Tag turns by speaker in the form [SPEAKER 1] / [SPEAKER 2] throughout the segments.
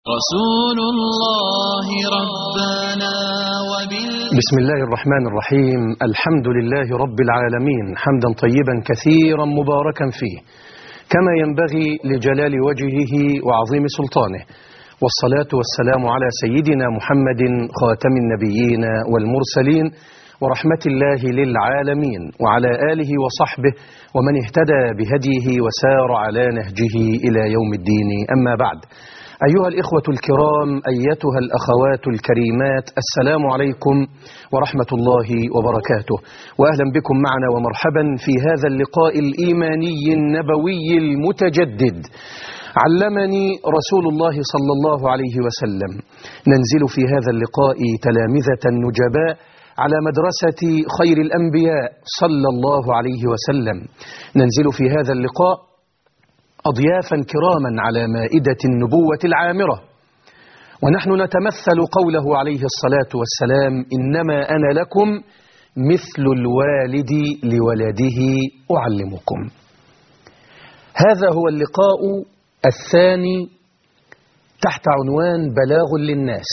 [SPEAKER 1] رسول الله ربنا وبال
[SPEAKER 2] بسم الله الرحمن الرحيم الحمد لله رب العالمين حمدا طيبا كثيرا مباركا فيه كما ينبغي لجلال وجهه وعظيم سلطانه والصلاة والسلام على سيدنا محمد خاتم النبيين والمرسلين ورحمة الله للعالمين وعلى آله وصحبه ومن اهتدى بهديه وسار على نهجه إلى يوم الدين أما بعد أيها الإخوة الكرام أيتها الأخوات الكريمات السلام عليكم ورحمة الله وبركاته وأهلا بكم معنا ومرحبا في هذا اللقاء الإيماني النبوي المتجدد علمني رسول الله صلى الله عليه وسلم ننزل في هذا اللقاء تلامذة نجباء على مدرسة خير الأنبياء صلى الله عليه وسلم ننزل في هذا اللقاء أضيافا كراما على مائدة النبوة العامرة ونحن نتمثل قوله عليه الصلاة والسلام إنما أنا لكم مثل الوالد لولده أعلمكم هذا هو اللقاء الثاني تحت عنوان بلاغ للناس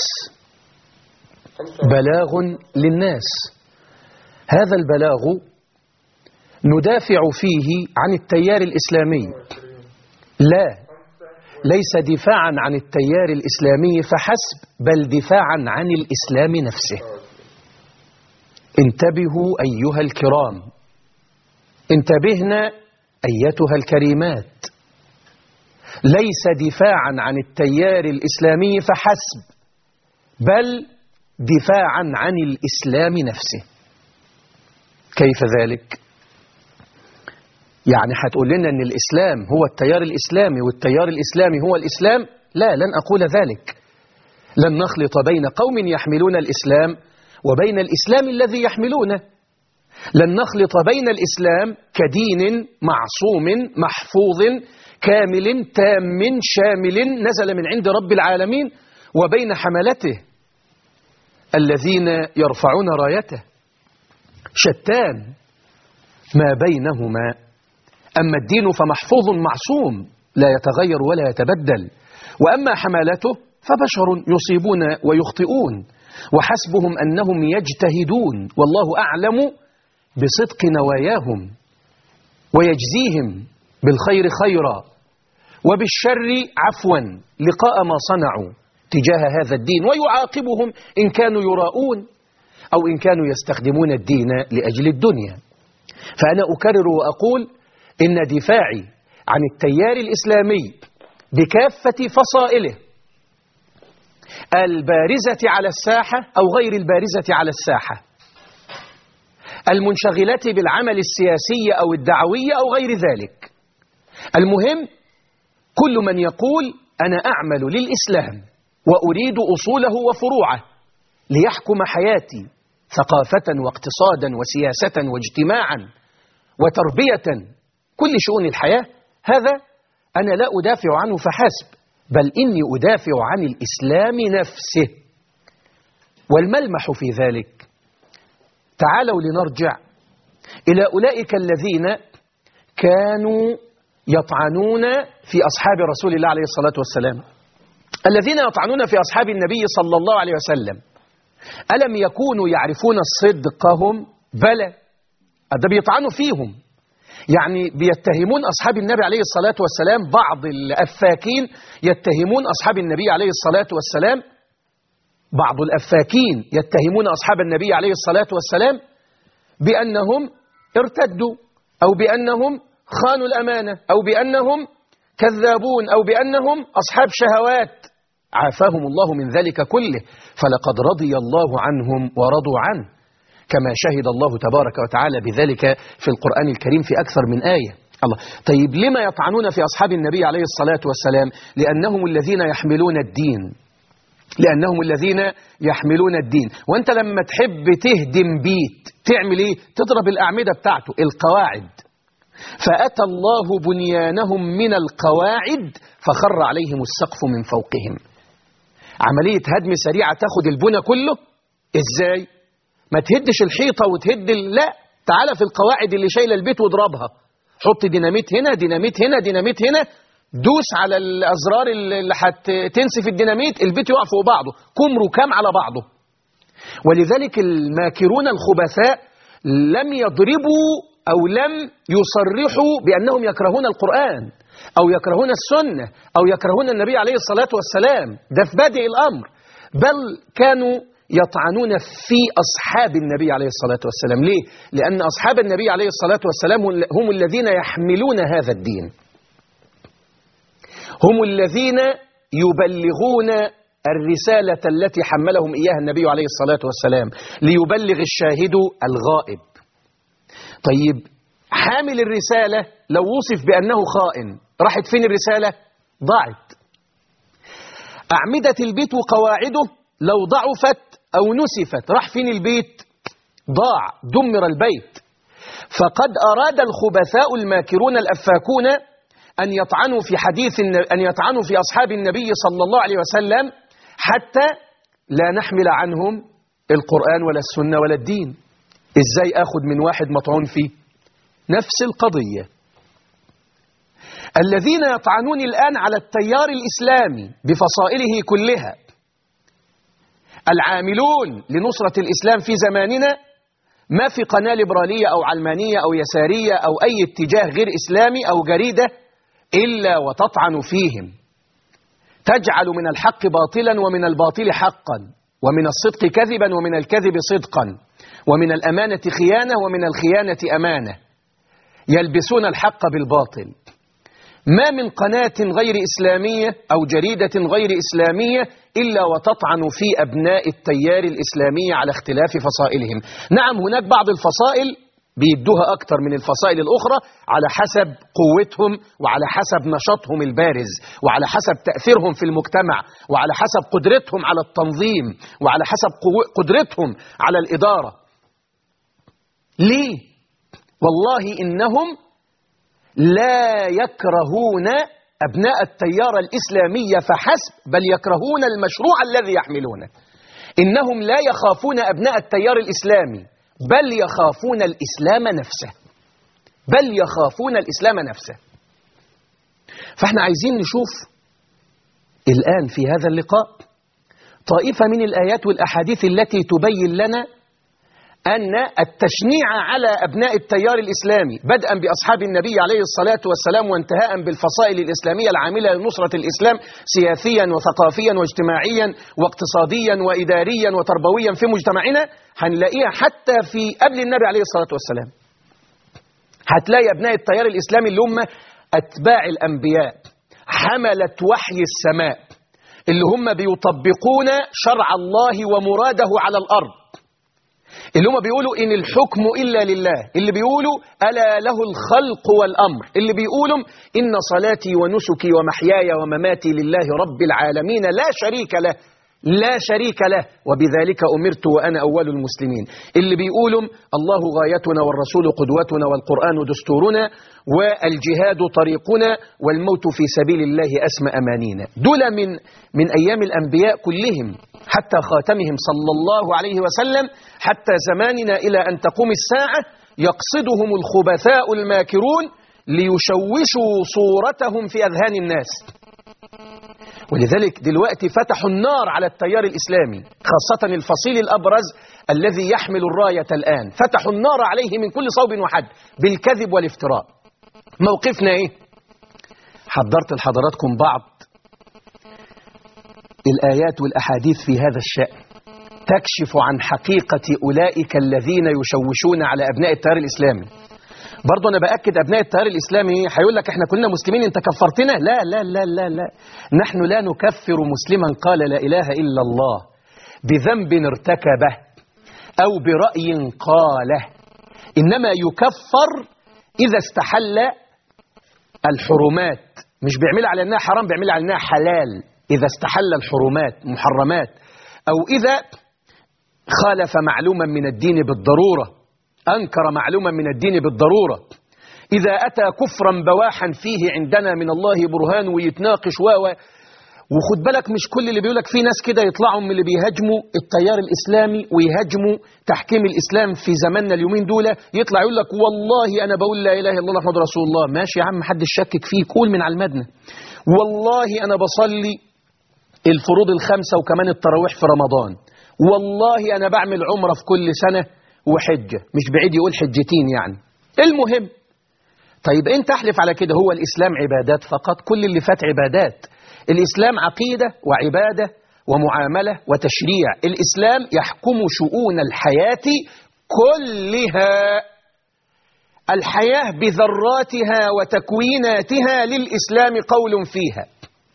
[SPEAKER 2] بلاغ للناس هذا البلاغ ندافع فيه عن التيار الإسلامي لا ليس دفاعا عن التيار الإسلامي فحسب بل دفاعا عن الإسلام نفسه انتبهوا أيها الكرام انتبهنا أيتها الكريمات ليس دفاعا عن التيار الإسلامي فحسب بل دفاعا عن الإسلام نفسه كيف ذلك؟ يعني هتقول لنا ان الاسلام هو التيار الاسلامي والتيار الاسلامي هو الاسلام لا لن اقول ذلك لن نخلط بين قوم يحملون الاسلام وبين الاسلام الذي يحملونه لن نخلط بين الاسلام كدين معصوم محفوظ كامل تام شامل نزل من عند رب العالمين وبين حملته الذين يرفعون رايته شتان ما بينهما أما الدين فمحفوظ معصوم لا يتغير ولا يتبدل وأما حمالته فبشر يصيبون ويخطئون وحسبهم أنهم يجتهدون والله أعلم بصدق نواياهم ويجزيهم بالخير خيرا وبالشر عفوا لقاء ما صنعوا تجاه هذا الدين ويعاقبهم إن كانوا يراؤون أو إن كانوا يستخدمون الدين لأجل الدنيا فأنا أكرر وأقول إن دفاعي عن التيار الإسلامي بكافة فصائله البارزة على الساحة أو غير البارزة على الساحة المنشغلة بالعمل السياسي أو الدعوي أو غير ذلك المهم كل من يقول أنا أعمل للإسلام وأريد أصوله وفروعه ليحكم حياتي ثقافة واقتصادا وسياسة واجتماعا وتربية كل شؤون الحياة هذا أنا لا أدافع عنه فحسب بل إني أدافع عن الإسلام نفسه والملمح في ذلك تعالوا لنرجع إلى أولئك الذين كانوا يطعنون في أصحاب رسول الله عليه الصلاة والسلام الذين يطعنون في أصحاب النبي صلى الله عليه وسلم ألم يكونوا يعرفون صدقهم بلى ده بيطعنوا فيهم يعني بيتهمون أصحاب النبي عليه الصلاة والسلام بعض الأفاكين يتهمون أصحاب النبي عليه الصلاة والسلام بعض الأفاكين يتهمون أصحاب النبي عليه الصلاة والسلام بأنهم ارتدوا أو بأنهم خانوا الأمانة أو بأنهم كذابون أو بأنهم أصحاب شهوات عافاهم الله من ذلك كله فلقد رضي الله عنهم ورضوا عنه كما شهد الله تبارك وتعالى بذلك في القرآن الكريم في أكثر من آية الله طيب لما يطعنون في أصحاب النبي عليه الصلاة والسلام لأنهم الذين يحملون الدين لأنهم الذين يحملون الدين وأنت لما تحب تهدم بيت تعمل إيه تضرب الأعمدة بتاعته القواعد فأتى الله بنيانهم من القواعد فخر عليهم السقف من فوقهم عملية هدم سريعة تاخد البنى كله إزاي ما تهدش الحيطة وتهد لا تعالى في القواعد اللي شايلة البيت واضربها حط ديناميت هنا ديناميت هنا ديناميت هنا دوس على الأزرار اللي هتنسف الديناميت البيت يقع فوق بعضه كم ركام على بعضه ولذلك الماكرون الخبثاء لم يضربوا أو لم يصرحوا بأنهم يكرهون القرآن أو يكرهون السنة أو يكرهون النبي عليه الصلاة والسلام ده في بادئ الأمر بل كانوا يطعنون في أصحاب النبي عليه الصلاة والسلام ليه؟ لأن أصحاب النبي عليه الصلاة والسلام هم الذين يحملون هذا الدين هم الذين يبلغون الرسالة التي حملهم إياها النبي عليه الصلاة والسلام ليبلغ الشاهد الغائب طيب حامل الرسالة لو وصف بأنه خائن راحت فين الرسالة؟ ضاعت أعمدة البيت وقواعده لو ضعفت أو نسفت راح فين البيت؟ ضاع دمر البيت فقد أراد الخبثاء الماكرون الأفاكون أن يطعنوا في حديث أن يطعنوا في أصحاب النبي صلى الله عليه وسلم حتى لا نحمل عنهم القرآن ولا السنة ولا الدين إزاي أخذ من واحد مطعون فيه نفس القضية الذين يطعنون الآن على التيار الإسلامي بفصائله كلها العاملون لنصرة الإسلام في زماننا ما في قناة ليبرالية أو علمانية أو يسارية أو أي اتجاه غير إسلامي أو جريدة إلا وتطعن فيهم تجعل من الحق باطلا ومن الباطل حقا ومن الصدق كذبا ومن الكذب صدقا ومن الأمانة خيانة ومن الخيانة أمانة يلبسون الحق بالباطل ما من قناة غير إسلامية أو جريدة غير إسلامية إلا وتطعن في أبناء التيار الإسلامي على اختلاف فصائلهم نعم هناك بعض الفصائل بيدوها أكتر من الفصائل الأخرى على حسب قوتهم وعلى حسب نشاطهم البارز وعلى حسب تأثيرهم في المجتمع وعلى حسب قدرتهم على التنظيم وعلى حسب قدرتهم على الإدارة ليه؟ والله إنهم لا يكرهون أبناء التيار الإسلامية فحسب بل يكرهون المشروع الذي يحملونه إنهم لا يخافون أبناء التيار الإسلامي بل يخافون الإسلام نفسه بل يخافون الإسلام نفسه فاحنا عايزين نشوف الآن في هذا اللقاء طائفة من الآيات والأحاديث التي تبين لنا أن التشنيع على أبناء التيار الإسلامي بدءا بأصحاب النبي عليه الصلاة والسلام وانتهاء بالفصائل الإسلامية العاملة لنصرة الإسلام سياسيا وثقافيا واجتماعيا واقتصاديا وإداريا وتربويا في مجتمعنا هنلاقيها حتى في قبل النبي عليه الصلاة والسلام هتلاقي أبناء التيار الإسلامي اللي هم أتباع الأنبياء حملة وحي السماء اللي هم بيطبقون شرع الله ومراده على الأرض اللي هم بيقولوا إن الحكم إلا لله اللي بيقولوا ألا له الخلق والأمر اللي بيقولوا إن صلاتي ونسكي ومحياي ومماتي لله رب العالمين لا شريك له لا شريك له وبذلك أمرت وأنا أول المسلمين اللي بيقولوا الله غايتنا والرسول قدوتنا والقرآن دستورنا والجهاد طريقنا والموت في سبيل الله أسمى أمانينا دول من, من أيام الأنبياء كلهم حتى خاتمهم صلى الله عليه وسلم حتى زماننا إلى أن تقوم الساعة يقصدهم الخبثاء الماكرون ليشوشوا صورتهم في أذهان الناس ولذلك دلوقتي فتحوا النار على التيار الإسلامي خاصة الفصيل الأبرز الذي يحمل الراية الآن فتحوا النار عليه من كل صوب وحد بالكذب والافتراء موقفنا إيه حضرت لحضراتكم بعض الآيات والأحاديث في هذا الشأن تكشف عن حقيقة أولئك الذين يشوشون على أبناء التيار الإسلامي برضه أنا بأكد أبناء التيار الإسلامي هيقول لك إحنا كلنا مسلمين أنت كفرتنا لا لا لا لا لا نحن لا نكفر مسلما قال لا إله إلا الله بذنب ارتكبه أو برأي قاله إنما يكفر إذا استحل الحرمات مش بيعمل على أنها حرام بيعمل على أنها حلال إذا استحل الحرمات محرمات أو إذا خالف معلوما من الدين بالضرورة أنكر معلوما من الدين بالضرورة إذا أتى كفرا بواحا فيه عندنا من الله برهان ويتناقش و وخد بالك مش كل اللي بيقولك في ناس كده يطلعوا من اللي بيهاجموا التيار الإسلامي ويهاجموا تحكيم الإسلام في زماننا اليومين دول يطلع يقول لك والله أنا بقول لا إله إلا الله محمد رسول الله ماشي يا عم حدش شكك فيه قول من على المدنة والله أنا بصلي الفروض الخمسة وكمان التراويح في رمضان والله أنا بعمل عمرة في كل سنة وحجة مش بعيد يقول حجتين يعني المهم طيب انت احلف على كده هو الإسلام عبادات فقط كل اللي فات عبادات الإسلام عقيدة وعبادة ومعاملة وتشريع الإسلام يحكم شؤون الحياة كلها الحياة بذراتها وتكويناتها للإسلام قول فيها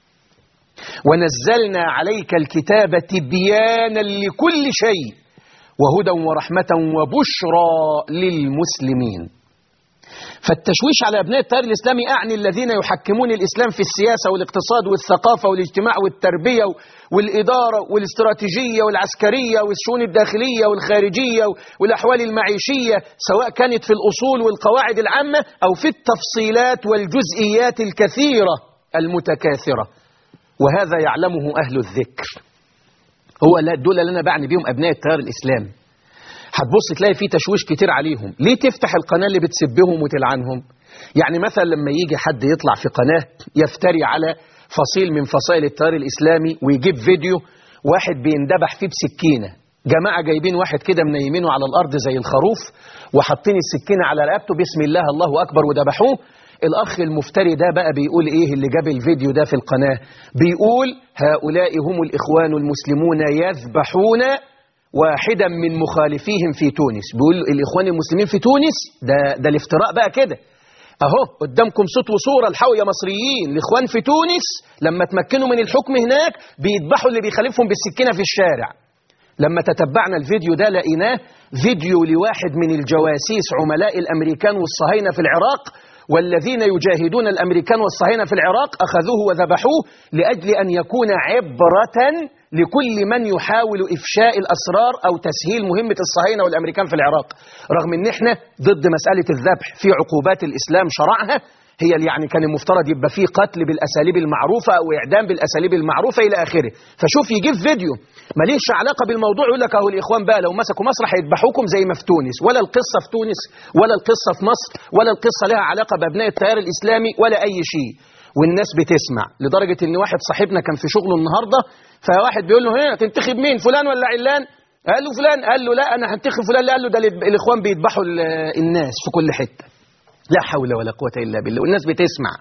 [SPEAKER 2] ونزلنا عليك الكتاب تبيانا لكل شيء وهدى ورحمة وبشرى للمسلمين فالتشويش على أبناء التيار الإسلامي أعني الذين يحكمون الإسلام في السياسة والاقتصاد والثقافة والاجتماع والتربية والإدارة والاستراتيجية والعسكرية والشؤون الداخلية والخارجية والأحوال المعيشية سواء كانت في الأصول والقواعد العامة أو في التفصيلات والجزئيات الكثيرة المتكاثرة وهذا يعلمه أهل الذكر هو دول اللي أنا بعني بيهم أبناء التيار الإسلامي هتبص تلاقي فيه تشويش كتير عليهم ليه تفتح القناة اللي بتسبهم وتلعنهم يعني مثلا لما يجي حد يطلع في قناة يفتري على فصيل من فصائل التيار الإسلامي ويجيب فيديو واحد بيندبح فيه بسكينة جماعة جايبين واحد كده منيمينه على الأرض زي الخروف وحاطين السكينة على رقبته بسم الله الله أكبر وذبحوه الأخ المفتري ده بقى بيقول إيه اللي جاب الفيديو ده في القناة بيقول هؤلاء هم الإخوان المسلمون يذبحون واحدا من مخالفيهم في تونس بيقول الإخوان المسلمين في تونس ده, ده الافتراء بقى كده أهو قدامكم صوت وصورة الحقوا يا مصريين الإخوان في تونس لما تمكنوا من الحكم هناك بيذبحوا اللي بيخالفهم بالسكينة في الشارع لما تتبعنا الفيديو ده لقيناه فيديو لواحد من الجواسيس عملاء الأمريكان والصهاينة في العراق والذين يجاهدون الأمريكان والصهاينة في العراق أخذوه وذبحوه لأجل أن يكون عبرة لكل من يحاول إفشاء الأسرار أو تسهيل مهمة الصهاينة والأمريكان في العراق رغم أن احنا ضد مسألة الذبح في عقوبات الإسلام شرعها هي اللي يعني كان المفترض يبقى فيه قتل بالأساليب المعروفة أو إعدام بالأساليب المعروفة إلى آخره فشوف يجيب فيديو ماليش علاقة بالموضوع يقول لك أهو الإخوان بقى لو مسكوا مصر هيذبحوكم زي ما في تونس ولا القصة في تونس ولا القصة في مصر ولا القصة لها علاقة بأبناء التيار الإسلامي ولا أي شيء والناس بتسمع لدرجة ان واحد صاحبنا كان في شغله النهاردة فواحد بيقول له هنا تنتخب مين فلان ولا علان قال له فلان قال له لا انا هنتخب فلان قال له ده الاخوان بيذبحوا الناس في كل حتة لا حول ولا قوة الا بالله والناس بتسمع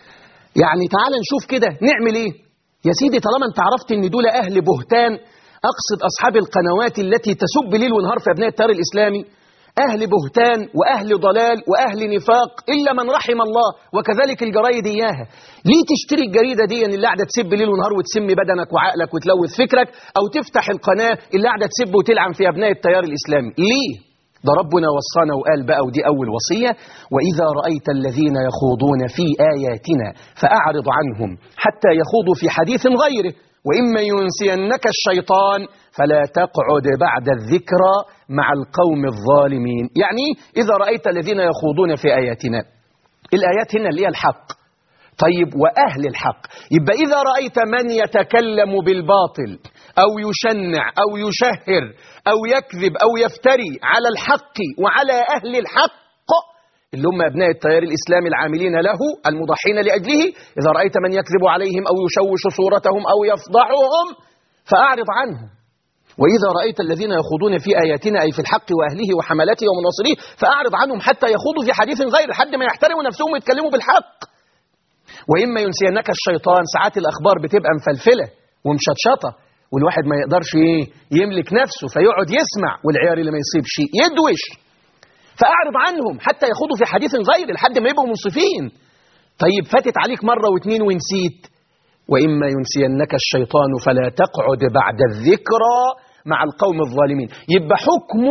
[SPEAKER 2] يعني تعال نشوف كده نعمل ايه يا سيدي طالما انت عرفت ان دول اهل بهتان اقصد اصحاب القنوات التي تسب ليل ونهار في ابناء التيار الاسلامي أهل بهتان وأهل ضلال وأهل نفاق إلا من رحم الله وكذلك الجرايد إياها ليه تشتري الجريدة دي اللي قاعدة تسب ليل ونهار وتسمي بدنك وعقلك وتلوث فكرك أو تفتح القناة اللي قاعدة تسب وتلعن في أبناء التيار الإسلامي ليه؟ ده ربنا وصانا وقال بقى ودي أول وصية وإذا رأيت الذين يخوضون في آياتنا فأعرض عنهم حتى يخوضوا في حديث غيره وإما ينسينك الشيطان فلا تقعد بعد الذكرى مع القوم الظالمين يعني إذا رأيت الذين يخوضون في آياتنا الآيات هنا اللي هي الحق طيب وأهل الحق يبقى إذا رأيت من يتكلم بالباطل أو يشنع أو يشهر أو يكذب أو يفتري على الحق وعلى أهل الحق اللي هم أبناء التيار الإسلامي العاملين له المضحين لأجله إذا رأيت من يكذب عليهم أو يشوش صورتهم أو يفضحهم فأعرض عنهم وإذا رأيت الذين يخوضون في آياتنا أي في الحق وأهله وحملته ومناصريه فأعرض عنهم حتى يخوضوا في حديث غير لحد ما يحترموا نفسهم ويتكلموا بالحق وإما ينسينك الشيطان ساعات الأخبار بتبقى مفلفلة ومشطشطة والواحد ما يقدرش إيه يملك نفسه فيقعد يسمع والعيار اللي ما يصيب شيء يدوش فأعرض عنهم حتى يخوضوا في حديث غير لحد ما يبقوا منصفين طيب فاتت عليك مرة واثنين ونسيت وإما ينسينك الشيطان فلا تقعد بعد الذكرى مع القوم الظالمين يبقى حكم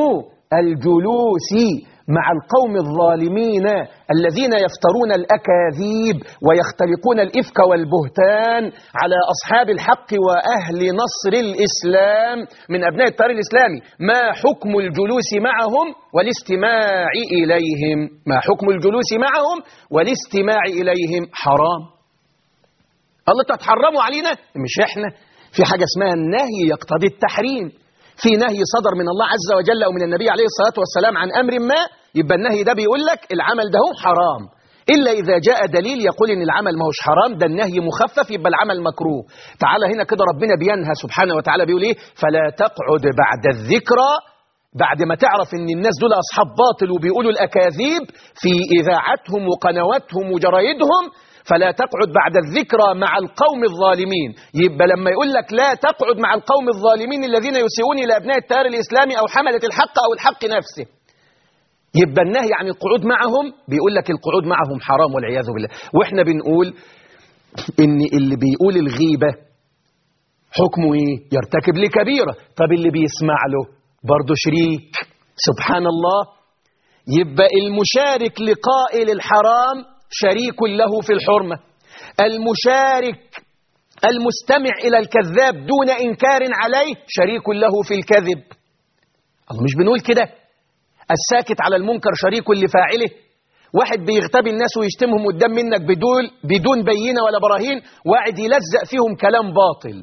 [SPEAKER 2] الجلوس مع القوم الظالمين الذين يفترون الأكاذيب ويختلقون الإفك والبهتان على أصحاب الحق وأهل نصر الإسلام من أبناء التيار الإسلامي ما حكم الجلوس معهم والاستماع إليهم ما حكم الجلوس معهم والاستماع إليهم حرام الله انتوا هتحرموا علينا مش احنا في حاجة اسمها النهي يقتضي التحريم في نهي صدر من الله عز وجل أو من النبي عليه الصلاة والسلام عن أمر ما يبقى النهي ده بيقول لك العمل ده هو حرام إلا إذا جاء دليل يقول إن العمل ما هوش حرام ده النهي مخفف يبقى العمل مكروه تعالى هنا كده ربنا بينهى سبحانه وتعالى بيقول إيه فلا تقعد بعد الذكرى بعد ما تعرف ان الناس دول اصحاب باطل وبيقولوا الاكاذيب في اذاعتهم وقنواتهم وجرايدهم فلا تقعد بعد الذكرى مع القوم الظالمين يبقى لما يقول لك لا تقعد مع القوم الظالمين الذين يسيئون الى ابناء التيار الاسلامي او حمله الحق او الحق نفسه يبقى النهي عن القعود معهم بيقول لك القعود معهم حرام والعياذ بالله واحنا بنقول ان اللي بيقول الغيبه حكمه ايه يرتكب لكبيره طب اللي بيسمع له برضه شريك سبحان الله يبقى المشارك لقائل الحرام شريك له في الحرمة المشارك المستمع إلى الكذاب دون إنكار عليه شريك له في الكذب الله مش بنقول كده الساكت على المنكر شريك لفاعله واحد بيغتابي الناس ويشتمهم قدام منك بدون بدون بينة ولا براهين واحد يلزق فيهم كلام باطل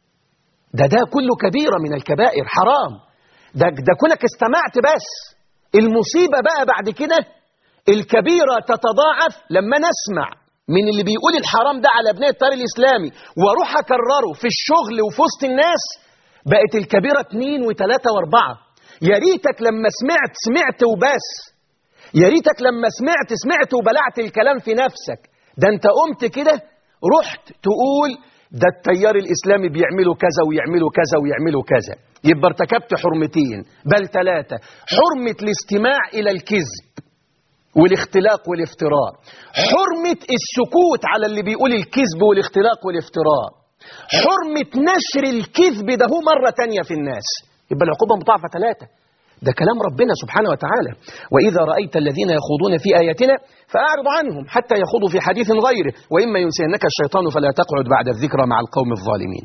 [SPEAKER 2] ده ده كله كبيرة من الكبائر حرام ده, ده كونك استمعت بس المصيبة بقى بعد كده الكبيرة تتضاعف لما نسمع من اللي بيقول الحرام ده على ابناء التيار الإسلامي واروح أكرره في الشغل وفي وسط الناس بقت الكبيرة اتنين وتلاتة واربعة يا ريتك لما سمعت سمعت وبس يا ريتك لما سمعت سمعت وبلعت الكلام في نفسك ده انت قمت كده رحت تقول ده التيار الإسلامي بيعملوا كذا ويعملوا كذا ويعملوا كذا يبقى ارتكبت حرمتين بل ثلاثة حرمة الاستماع إلى الكذب والاختلاق والافتراء حرمة السكوت على اللي بيقول الكذب والاختلاق والافتراء حرمة نشر الكذب ده هو مرة تانية في الناس يبقى العقوبة مضاعفة ثلاثة ده كلام ربنا سبحانه وتعالى وإذا رأيت الذين يخوضون في آياتنا فأعرض عنهم حتى يخوضوا في حديث غيره وإما ينسينك الشيطان فلا تقعد بعد الذكرى مع القوم الظالمين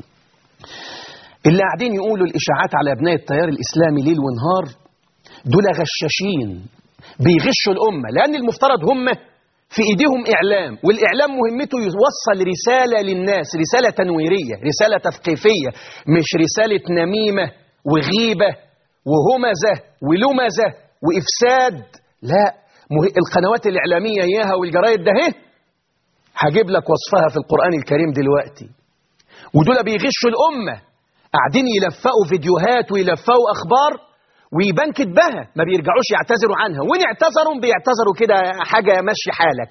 [SPEAKER 2] اللي قاعدين يقولوا الإشاعات على أبناء التيار الإسلامي ليل ونهار دول غشاشين بيغشوا الأمة لأن المفترض هم في إيديهم إعلام والإعلام مهمته يوصل رسالة للناس رسالة تنويرية رسالة تثقيفية مش رسالة نميمة وغيبة وهمزة ولمزة وإفساد لا القنوات الإعلامية إياها والجرايد ده هي هجيب لك وصفها في القرآن الكريم دلوقتي ودول بيغشوا الأمة قاعدين يلفقوا فيديوهات ويلفقوا أخبار ويبان كدبها ما بيرجعوش يعتذروا عنها وإن اعتذروا بيعتذروا كده حاجة مشي حالك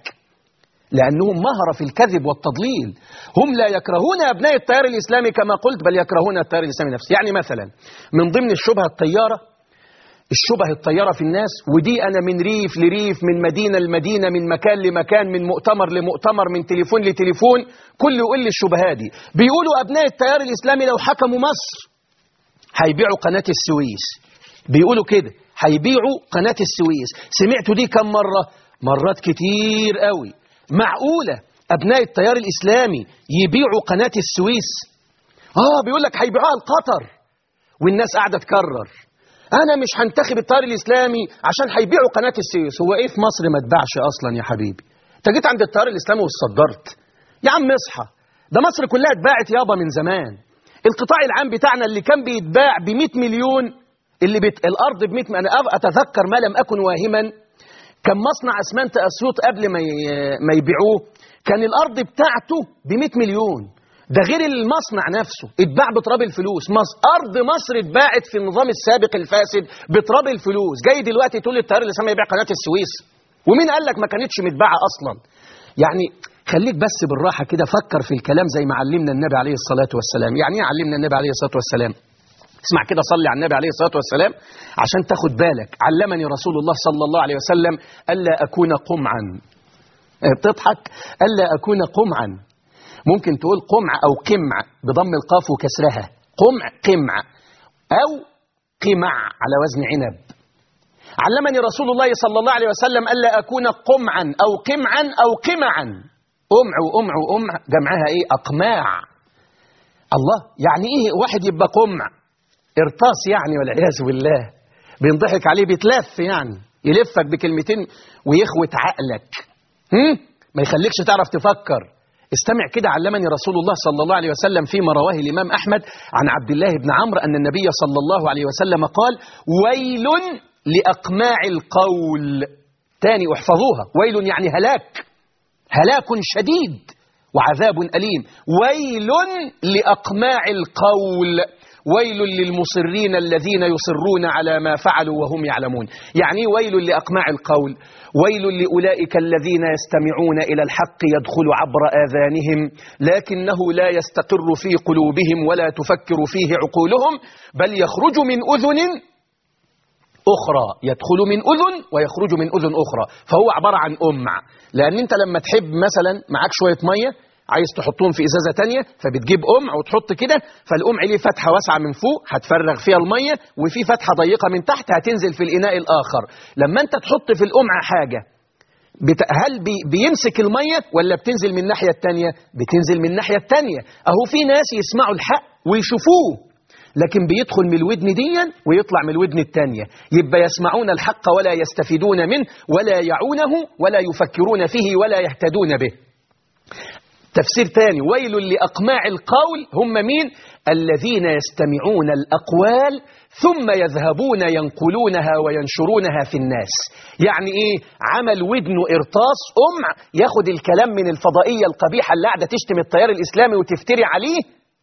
[SPEAKER 2] لأنهم مهرة في الكذب والتضليل هم لا يكرهون أبناء التيار الإسلامي كما قلت بل يكرهون التيار الإسلامي نفسه يعني مثلا من ضمن الشبهة الطيارة الشبه الطيارة في الناس ودي أنا من ريف لريف من مدينة لمدينة من مكان لمكان من مؤتمر لمؤتمر من تليفون لتليفون كل يقول لي الشبهة دي بيقولوا أبناء التيار الإسلامي لو حكموا مصر هيبيعوا قناة السويس بيقولوا كده هيبيعوا قناة السويس سمعتوا دي كم مرة مرات كتير قوي معقولة أبناء التيار الإسلامي يبيعوا قناة السويس آه بيقول لك هيبيعوها لقطر والناس قاعدة تكرر أنا مش هنتخب التيار الإسلامي عشان هيبيعوا قناة السويس هو إيه في مصر ما تباعش أصلا يا حبيبي أنت جيت عند التيار الإسلامي واتصدرت يا عم اصحى ده مصر كلها اتباعت يابا من زمان القطاع العام بتاعنا اللي كان بيتباع ب 100 مليون اللي بت... الأرض ب 100 أنا أتذكر ما لم أكن واهما كان مصنع أسمنت أسيوط قبل ما ي... ما يبيعوه كان الأرض بتاعته ب 100 مليون ده غير المصنع نفسه اتباع بتراب الفلوس مصر أرض مصر اتباعت في النظام السابق الفاسد بتراب الفلوس جاي دلوقتي تقول التيار الإسلامي يبيع قناة السويس ومين قال لك ما كانتش متباعة أصلا يعني خليك بس بالراحة كده فكر في الكلام زي ما علمنا النبي عليه الصلاة والسلام يعني ايه علمنا النبي عليه الصلاة والسلام اسمع كده صلي على النبي عليه الصلاة والسلام عشان تاخد بالك علمني رسول الله صلى الله عليه وسلم ألا أكون قمعا بتضحك ألا أكون قمعا ممكن تقول قمع أو قمع بضم القاف وكسرها قمع قمع أو قمع على وزن عنب علمني رسول الله صلى الله عليه وسلم ألا أكون قمعا أو قمعا أو قمعا قمع وقمع وقمع جمعها إيه أقماع الله يعني إيه واحد يبقى قمع ارطاس يعني والعياذ بالله بينضحك عليه بيتلف يعني يلفك بكلمتين ويخوت عقلك هم؟ ما يخليكش تعرف تفكر استمع كده علمني رسول الله صلى الله عليه وسلم فيما رواه الإمام أحمد عن عبد الله بن عمرو أن النبي صلى الله عليه وسلم قال ويل لأقماع القول تاني احفظوها ويل يعني هلاك هلاك شديد وعذاب أليم ويل لأقماع القول ويل للمصرين الذين يصرون على ما فعلوا وهم يعلمون يعني ويل لأقماع القول ويل لأولئك الذين يستمعون إلى الحق يدخل عبر آذانهم لكنه لا يستقر في قلوبهم ولا تفكر فيه عقولهم بل يخرج من أذن أخرى يدخل من أذن ويخرج من أذن أخرى فهو عبارة عن أمع لأن أنت لما تحب مثلا معاك شوية مية عايز تحطهم في إزازة تانية فبتجيب أمع وتحط كده فالأمع ليه فتحة واسعة من فوق هتفرغ فيها المية وفي فتحة ضيقة من تحت هتنزل في الإناء الآخر لما أنت تحط في الأمع حاجة بت... هل بي... بيمسك المية ولا بتنزل من الناحية التانية بتنزل من الناحية التانية أهو في ناس يسمعوا الحق ويشوفوه لكن بيدخل من الودن ديا ويطلع من الودن التانية يبقى يسمعون الحق ولا يستفيدون منه ولا يعونه ولا يفكرون فيه ولا يهتدون به تفسير تاني ويل لأقماع القول هم مين الذين يستمعون الأقوال ثم يذهبون ينقلونها وينشرونها في الناس يعني إيه عمل ودنه إرطاس أمع ياخد الكلام من الفضائية القبيحة اللي قاعدة تشتم التيار الإسلامي وتفتري عليه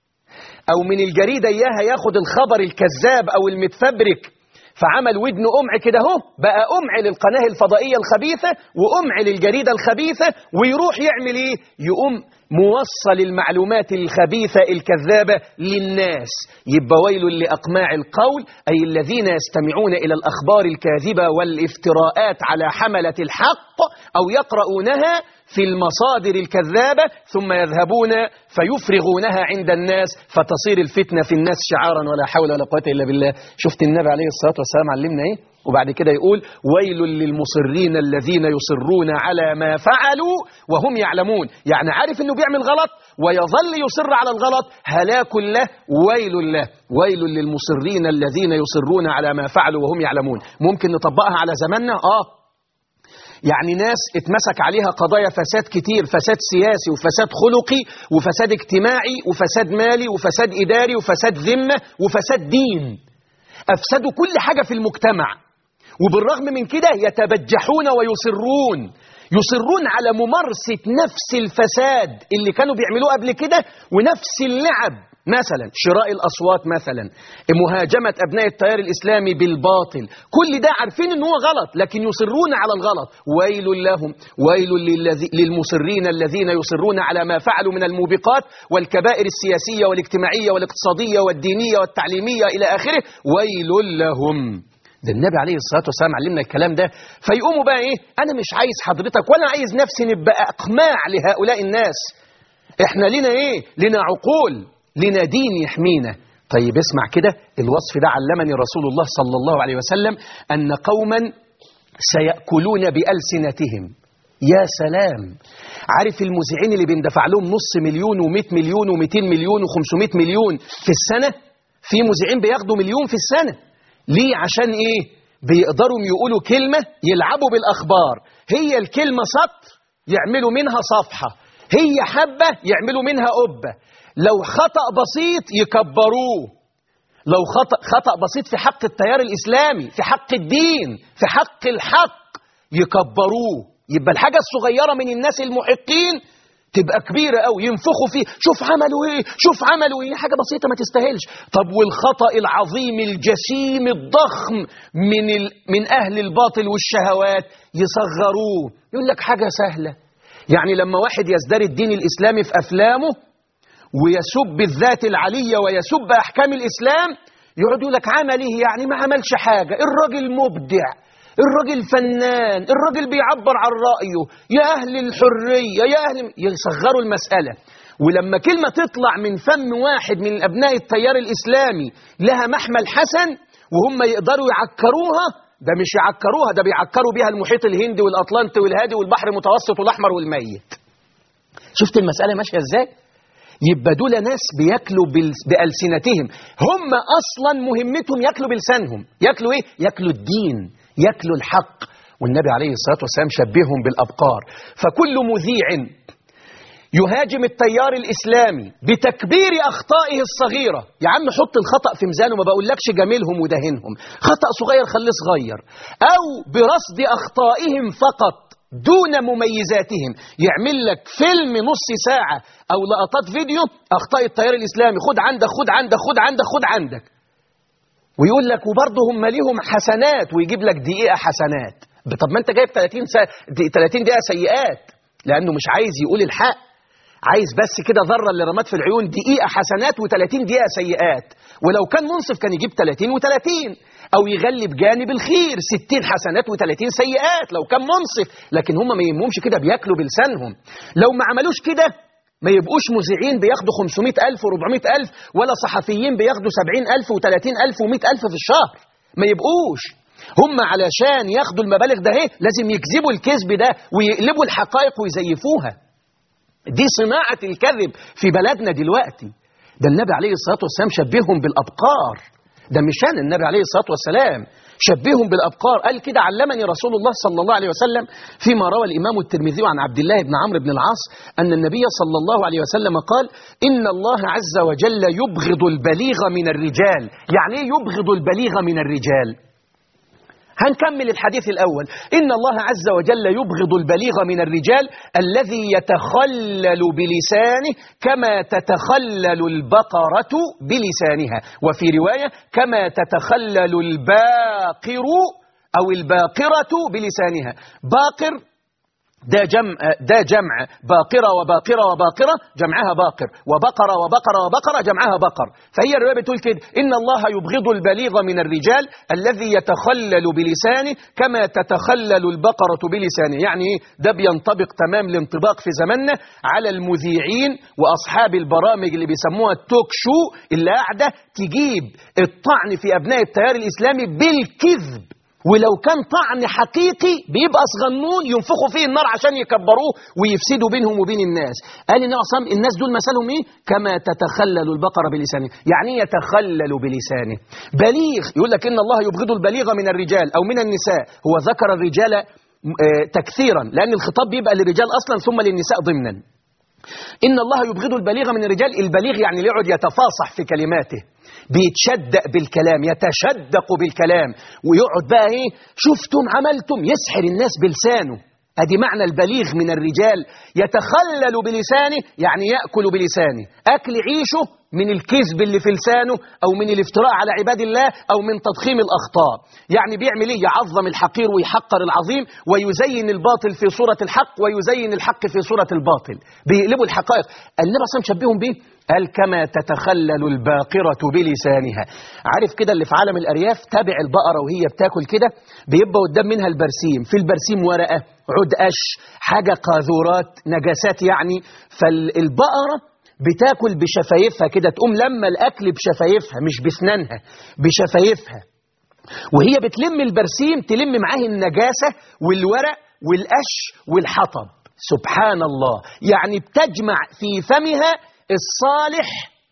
[SPEAKER 2] أو من الجريدة إياها ياخد الخبر الكذاب أو المتفبرك فعمل ودن أمع كده اهو بقى أمع للقناة الفضائية الخبيثة وأمع للجريدة الخبيثة ويروح يعمل إيه يقوم موصل المعلومات الخبيثة الكذابة للناس يبقى ويل لأقماع القول أي الذين يستمعون إلى الأخبار الكاذبة والافتراءات على حملة الحق أو يقرؤونها في المصادر الكذابة ثم يذهبون فيفرغونها عند الناس فتصير الفتنة في الناس شعارا ولا حول ولا قوة إلا بالله شفت النبي عليه الصلاة والسلام علمنا إيه وبعد كده يقول ويل للمصرين الذين يصرون على ما فعلوا وهم يعلمون يعني عارف انه بيعمل غلط ويظل يصر على الغلط هلاك له ويل له ويل للمصرين الذين يصرون على ما فعلوا وهم يعلمون ممكن نطبقها على زماننا اه يعني ناس اتمسك عليها قضايا فساد كتير فساد سياسي وفساد خلقي وفساد اجتماعي وفساد مالي وفساد إداري وفساد ذمة وفساد دين أفسدوا كل حاجة في المجتمع وبالرغم من كده يتبجحون ويصرون يصرون على ممارسة نفس الفساد اللي كانوا بيعملوه قبل كده ونفس اللعب مثلا شراء الأصوات مثلا مهاجمة أبناء التيار الإسلامي بالباطل كل ده عارفين أنه هو غلط لكن يصرون على الغلط ويل لهم ويل للذي للمصرين الذين يصرون على ما فعلوا من الموبقات والكبائر السياسية والاجتماعية والاقتصادية والدينية والتعليمية إلى آخره ويل لهم ده النبي عليه الصلاة والسلام علمنا الكلام ده فيقوموا بقى إيه أنا مش عايز حضرتك ولا عايز نفسي نبقى أقماع لهؤلاء الناس إحنا لنا إيه لنا عقول لنا دين يحمينا طيب اسمع كده الوصف ده علمني رسول الله صلى الله عليه وسلم أن قوما سيأكلون بألسنتهم يا سلام عارف المذيعين اللي بيندفع لهم نص مليون و100 مليون و200 مليون و500 مليون في السنة في مذيعين بياخدوا مليون في السنة ليه عشان ايه بيقدروا يقولوا كلمة يلعبوا بالأخبار هي الكلمة سطر يعملوا منها صفحة هي حبة يعملوا منها قبة لو خطأ بسيط يكبروه لو خطأ, خطأ بسيط في حق التيار الإسلامي في حق الدين في حق الحق يكبروه يبقى الحاجة الصغيرة من الناس المحقين تبقى كبيرة قوي ينفخوا فيه شوف عملوا ايه شوف عملوا ايه حاجة بسيطة ما تستاهلش طب والخطأ العظيم الجسيم الضخم من, ال... من أهل الباطل والشهوات يصغروه يقول لك حاجة سهلة يعني لما واحد يزدري الدين الإسلامي في أفلامه ويسب الذات العلية ويسب أحكام الإسلام يقعد يقول لك عمل ايه يعني ما عملش حاجة الراجل مبدع الراجل فنان الراجل بيعبر عن رأيه يا أهل الحرية يا أهل يصغروا المسألة ولما كلمة تطلع من فم واحد من أبناء التيار الإسلامي لها محمل حسن وهم يقدروا يعكروها ده مش يعكروها ده بيعكروا بيها المحيط الهندي والأطلنطي والهادي والبحر المتوسط والأحمر والميت شفت المسألة ماشية ازاي؟ يبقى دول ناس بياكلوا بألسنتهم هم أصلا مهمتهم ياكلوا بلسانهم ياكلوا إيه؟ ياكلوا الدين ياكلوا الحق والنبي عليه الصلاة والسلام شبههم بالأبقار فكل مذيع يهاجم التيار الإسلامي بتكبير أخطائه الصغيرة يا عم حط الخطأ في ميزانه ما بقولكش جاملهم ودهنهم خطأ صغير خليه صغير أو برصد أخطائهم فقط دون مميزاتهم يعمل لك فيلم نص ساعة أو لقطات فيديو أخطاء التيار الإسلامي خد عندك خد عندك خد عندك خد عندك ويقول لك وبرضه هم ليهم حسنات ويجيب لك دقيقة حسنات طب ما انت جايب 30 سا... 30 دقيقة سيئات لأنه مش عايز يقول الحق عايز بس كده ذرة اللي رمات في العيون دقيقة حسنات و30 دقيقة سيئات ولو كان منصف كان يجيب 30 و30 أو يغلب جانب الخير 60 حسنات و30 سيئات لو كان منصف لكن هم ما يهمهمش كده بياكلوا بلسانهم لو ما عملوش كده ما يبقوش مذيعين بياخدوا 500 ألف و400 ألف ولا صحفيين بياخدوا 70 ألف و30 ألف و100 ألف في الشهر ما يبقوش هم علشان ياخدوا المبالغ ده ايه لازم يكذبوا الكذب ده ويقلبوا الحقائق ويزيفوها دي صناعة الكذب في بلدنا دلوقتي ده النبي عليه الصلاة والسلام شبههم بالأبقار ده مش أنا النبي عليه الصلاة والسلام شبههم بالأبقار قال كده علمني رسول الله صلى الله عليه وسلم فيما روى الإمام الترمذي عن عبد الله بن عمرو بن العاص أن النبي صلى الله عليه وسلم قال إن الله عز وجل يبغض البليغ من الرجال يعني ايه يبغض البليغ من الرجال هنكمل الحديث الأول إن الله عز وجل يبغض البليغ من الرجال الذي يتخلل بلسانه كما تتخلل البقرة بلسانها وفي رواية كما تتخلل الباقر أو الباقرة بلسانها باقر ده جمع ده جمع باقرة وباقرة وباقرة جمعها باقر وبقرة وبقرة وبقرة جمعها بقر فهي الرواية بتقول كده إن الله يبغض البليغ من الرجال الذي يتخلل بلسانه كما تتخلل البقرة بلسانه يعني إيه؟ ده بينطبق تمام الانطباق في زماننا على المذيعين وأصحاب البرامج اللي بيسموها التوك شو اللي قاعدة تجيب الطعن في أبناء التيار الإسلامي بالكذب ولو كان طعن حقيقي بيبقى صغنون ينفخوا فيه النار عشان يكبروه ويفسدوا بينهم وبين الناس قال النبي صلى الناس دول مثلهم ايه كما تتخلل البقره بلسانه يعني ايه يتخلل بلسانه بليغ يقول لك ان الله يبغض البليغ من الرجال او من النساء هو ذكر الرجال آه، تكثيرا لان الخطاب بيبقى للرجال اصلا ثم للنساء ضمنا إن الله يبغض البليغ من الرجال البليغ يعني اللي يقعد يتفاصح في كلماته بيتشدق بالكلام يتشدق بالكلام ويقعد بقى ايه شفتم عملتم يسحر الناس بلسانه ادي معنى البليغ من الرجال يتخلل بلسانه يعني يأكل بلسانه أكل عيشه من الكذب اللي في لسانه أو من الافتراء على عباد الله أو من تضخيم الأخطاء يعني بيعمل إيه يعظم الحقير ويحقر العظيم ويزين الباطل في صورة الحق ويزين الحق في صورة الباطل بيقلبوا الحقائق النبي صلى الله عليه وسلم شبههم بيه قال كما تتخلل الباقرة بلسانها عارف كده اللي في عالم الأرياف تابع البقرة وهي بتاكل كده بيبقى قدام منها البرسيم في البرسيم ورقة عود قش حاجة قاذورات نجاسات يعني فالبقرة بتاكل بشفايفها كده تقوم لما الأكل بشفايفها مش بسنانها بشفايفها وهي بتلم البرسيم تلم معاه النجاسة والورق والقش والحطب سبحان الله يعني بتجمع في فمها الصالح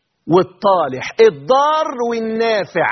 [SPEAKER 2] والطالح الضار والنافع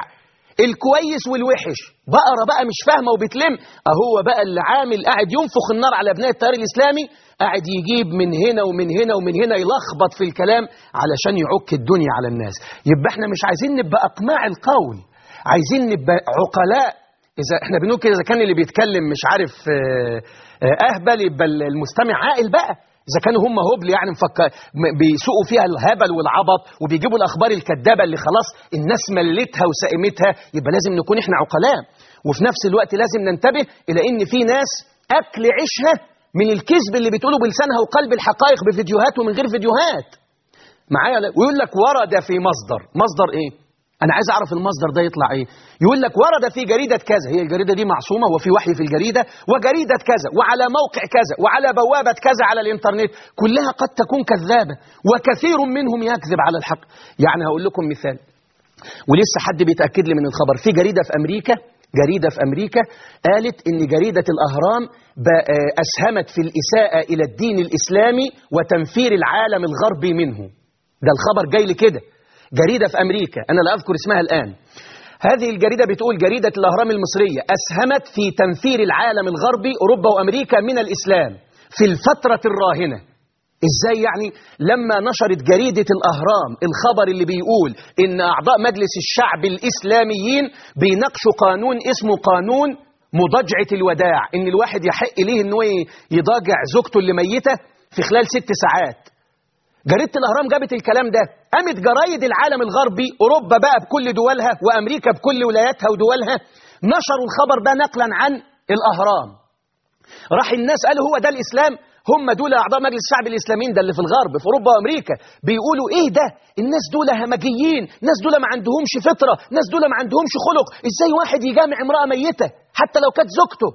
[SPEAKER 2] الكويس والوحش بقرة بقى مش فاهمة وبتلم اهو بقى اللي عامل قاعد ينفخ النار على ابناء التيار الإسلامي قاعد يجيب من هنا ومن هنا ومن هنا يلخبط في الكلام علشان يعك الدنيا على الناس يبقى احنا مش عايزين نبقى أقماع القول عايزين نبقى عقلاء إذا احنا بنقول كده إذا كان اللي بيتكلم مش عارف آه، آه، أهبل يبقى المستمع عاقل بقى إذا كانوا هم هبل يعني مفكر م- بيسوقوا فيها الهبل والعبط وبيجيبوا الأخبار الكذابة اللي خلاص الناس ملتها وسائمتها يبقى لازم نكون إحنا عقلاء وفي نفس الوقت لازم ننتبه إلى إن في ناس أكل عيشها من الكذب اللي بتقوله بلسانها وقلب الحقائق بفيديوهات ومن غير فيديوهات معايا ولا- ويقول لك ورد في مصدر مصدر ايه انا عايز اعرف المصدر ده يطلع ايه يقول لك ورد في جريدة كذا هي الجريدة دي معصومة وفي وحي في الجريدة وجريدة كذا وعلى موقع كذا وعلى بوابة كذا على الانترنت كلها قد تكون كذابة وكثير منهم يكذب على الحق يعني هقول لكم مثال ولسه حد بيتأكد لي من الخبر في جريدة في أمريكا جريدة في أمريكا قالت إن جريدة الأهرام ب- آه، أسهمت في الإساءة إلى الدين الإسلامي وتنفير العالم الغربي منه ده الخبر جاي لي كده جريدة في أمريكا أنا لا أذكر اسمها الآن هذه الجريدة بتقول جريدة الأهرام المصرية أسهمت في تنفير العالم الغربي أوروبا وأمريكا من الإسلام في الفترة الراهنة ازاي يعني لما نشرت جريدة الأهرام الخبر اللي بيقول إن أعضاء مجلس الشعب الإسلاميين بيناقشوا قانون اسمه قانون مضاجعة الوداع إن الواحد يحق ليه إنه يضاجع زوجته اللي ميتة في خلال ست ساعات جريدة الأهرام جابت الكلام ده قامت جرايد العالم الغربي أوروبا بقى بكل دولها وأمريكا بكل ولاياتها ودولها نشروا الخبر ده نقلا عن الأهرام راح الناس قالوا هو ده الإسلام هم دول أعضاء مجلس الشعب الإسلاميين ده اللي في الغرب في أوروبا وأمريكا بيقولوا إيه ده الناس دول همجيين ناس دول ما عندهمش فطرة ناس دول ما عندهمش خلق إزاي واحد يجامع امرأة ميتة حتى لو كانت زوجته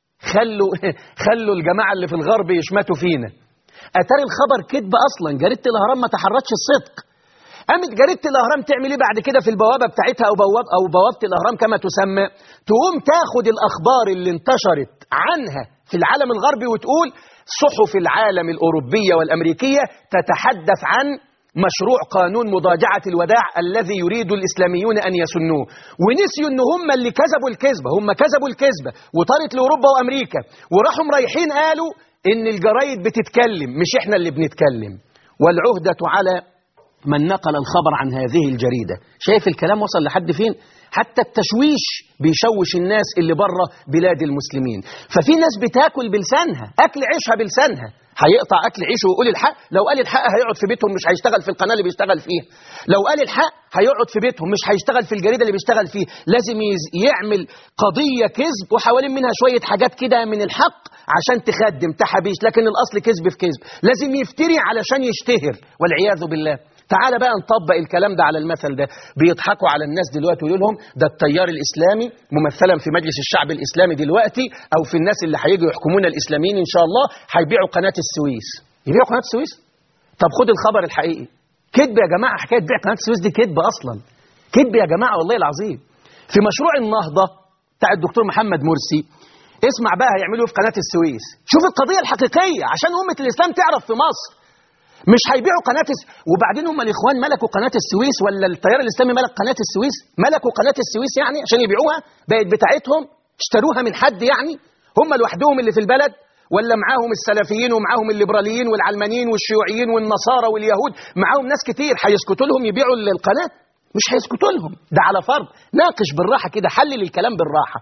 [SPEAKER 2] خلوا خلوا الجماعة اللي في الغرب يشمتوا فينا أتاري الخبر كذب أصلا جريدة الأهرام ما تحرتش الصدق قامت جريدة الأهرام تعمل إيه بعد كده في البوابة بتاعتها أو بواب أو بوابة الأهرام كما تسمى تقوم تاخد الأخبار اللي انتشرت عنها في العالم الغربي وتقول صحف العالم الأوروبية والأمريكية تتحدث عن مشروع قانون مضاجعة الوداع الذي يريد الإسلاميون أن يسنوه ونسيوا أن هم اللي كذبوا الكذبة هم كذبوا الكذبة وطارت لأوروبا وأمريكا وراحوا رايحين قالوا إن الجرايد بتتكلم مش إحنا اللي بنتكلم والعهدة على من نقل الخبر عن هذه الجريدة شايف الكلام وصل لحد فين حتى التشويش بيشوش الناس اللي بره بلاد المسلمين ففي ناس بتاكل بلسانها أكل عيشها بلسانها هيقطع أكل عيشه ويقول الحق لو قال الحق هيقعد في بيتهم مش هيشتغل في القناة اللي بيشتغل فيها لو قال الحق هيقعد في بيتهم مش هيشتغل في الجريدة اللي بيشتغل فيه لازم يعمل قضية كذب وحوالين منها شوية حاجات كده من الحق عشان تخدم تحابيش لكن الأصل كذب في كذب لازم يفتري علشان يشتهر والعياذ بالله تعال بقى نطبق الكلام ده على المثل ده بيضحكوا على الناس دلوقتي ويقول لهم ده التيار الإسلامي ممثلا في مجلس الشعب الإسلامي دلوقتي أو في الناس اللي هيجوا يحكمون الإسلاميين إن شاء الله هيبيعوا قناة السويس يبيعوا قناة السويس طب خد الخبر الحقيقي كذب يا جماعة حكاية بيع قناة السويس دي كذب أصلا كذب يا جماعة والله العظيم في مشروع النهضة بتاع الدكتور محمد مرسي اسمع بقى هيعملوا في قناة السويس شوف القضية الحقيقية عشان أمة الإسلام تعرف في مصر مش هيبيعوا قناة الس... وبعدين هم الإخوان ملكوا قناة السويس ولا التيار الإسلامي ملك قناة السويس ملكوا قناة السويس يعني عشان يبيعوها بقت بتاعتهم اشتروها من حد يعني هم لوحدهم اللي في البلد ولا معاهم السلفيين ومعاهم الليبراليين والعلمانيين والشيوعيين والنصارى واليهود معاهم ناس كتير هيسكتوا لهم يبيعوا القناة مش هيسكتوا لهم ده على فرض ناقش بالراحة كده حلل الكلام بالراحة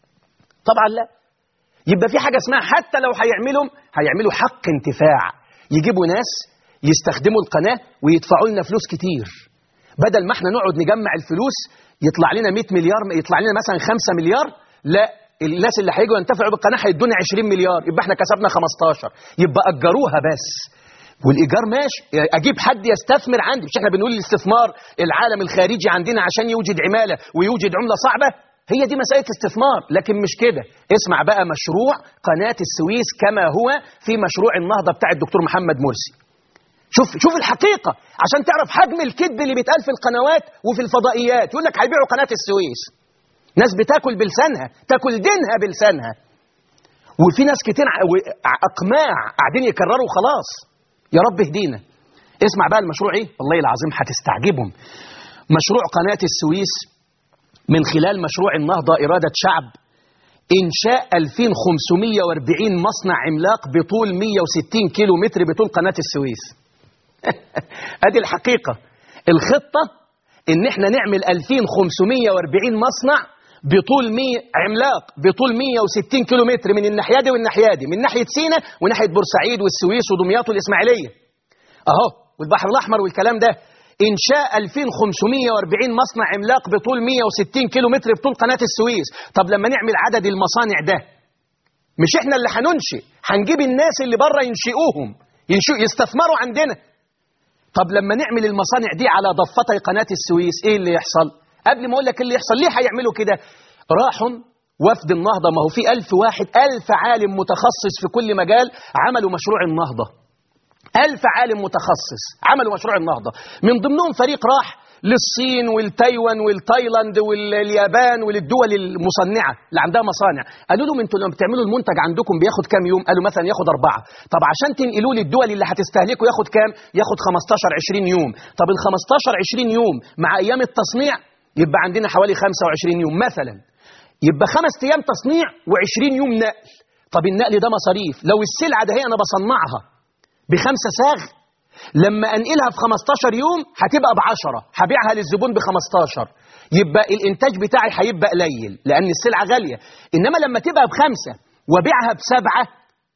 [SPEAKER 2] طبعا لا يبقى في حاجة اسمها حتى لو هيعملوا هيعملوا حق انتفاع يجيبوا ناس يستخدموا القناة ويدفعوا لنا فلوس كتير بدل ما احنا نقعد نجمع الفلوس يطلع لنا 100 مليار يطلع لنا مثلا 5 مليار لا الناس اللي هيجوا ينتفعوا بالقناة هيدونا 20 مليار يبقى احنا كسبنا 15 يبقى أجروها بس والإيجار ماشي أجيب حد يستثمر عندي مش احنا بنقول الاستثمار العالم الخارجي عندنا عشان يوجد عمالة ويوجد عملة صعبة هي دي مسألة استثمار لكن مش كده اسمع بقى مشروع قناة السويس كما هو في مشروع النهضة بتاع الدكتور محمد مرسي شوف شوف الحقيقة عشان تعرف حجم الكذب اللي بيتقال في القنوات وفي الفضائيات يقول لك هيبيعوا قناة السويس ناس بتاكل بلسانها تاكل دينها بلسانها وفي ناس كتير أقماع قاعدين يكرروا خلاص يا رب اهدينا اسمع بقى المشروع ايه والله العظيم هتستعجبهم مشروع قناة السويس من خلال مشروع النهضة إرادة شعب إنشاء 2540 مصنع عملاق بطول 160 كيلو متر بطول قناة السويس ادي الحقيقة الخطة ان احنا نعمل 2540 مصنع بطول 100 عملاق بطول 160 كيلو متر من الناحية دي والناحية دي من ناحية سينا وناحية بورسعيد والسويس ودمياط والإسماعيلية اهو والبحر الأحمر والكلام ده إنشاء 2540 مصنع عملاق بطول 160 كيلو متر بطول قناة السويس طب لما نعمل عدد المصانع ده مش احنا اللي هننشئ هنجيب الناس اللي بره ينشئوهم ينشئوا يستثمروا عندنا طب لما نعمل المصانع دي على ضفتي قناة السويس ايه اللي يحصل قبل ما اقول لك اللي يحصل ليه هيعملوا كده راحوا وفد النهضة ما هو في ألف واحد ألف عالم متخصص في كل مجال عملوا مشروع النهضة ألف عالم متخصص عملوا مشروع النهضة من ضمنهم فريق راح للصين والتايوان والتايلاند واليابان وللدول المصنعة اللي عندها مصانع قالوا لهم انتوا لما بتعملوا المنتج عندكم بياخد كام يوم قالوا مثلا ياخد أربعة طب عشان تنقلوه للدول اللي هتستهلكه ياخد كام ياخد 15 20 يوم طب ال 15 20 يوم مع أيام التصنيع يبقى عندنا حوالي 25 يوم مثلا يبقى خمس أيام تصنيع و20 يوم نقل طب النقل ده مصاريف لو السلعة ده هي أنا بصنعها بخمسة ساغ لما أنقلها في 15 يوم هتبقى بعشرة هبيعها للزبون ب 15 يبقى الإنتاج بتاعي هيبقى قليل لأن السلعة غالية إنما لما تبقى بخمسة وبيعها بسبعة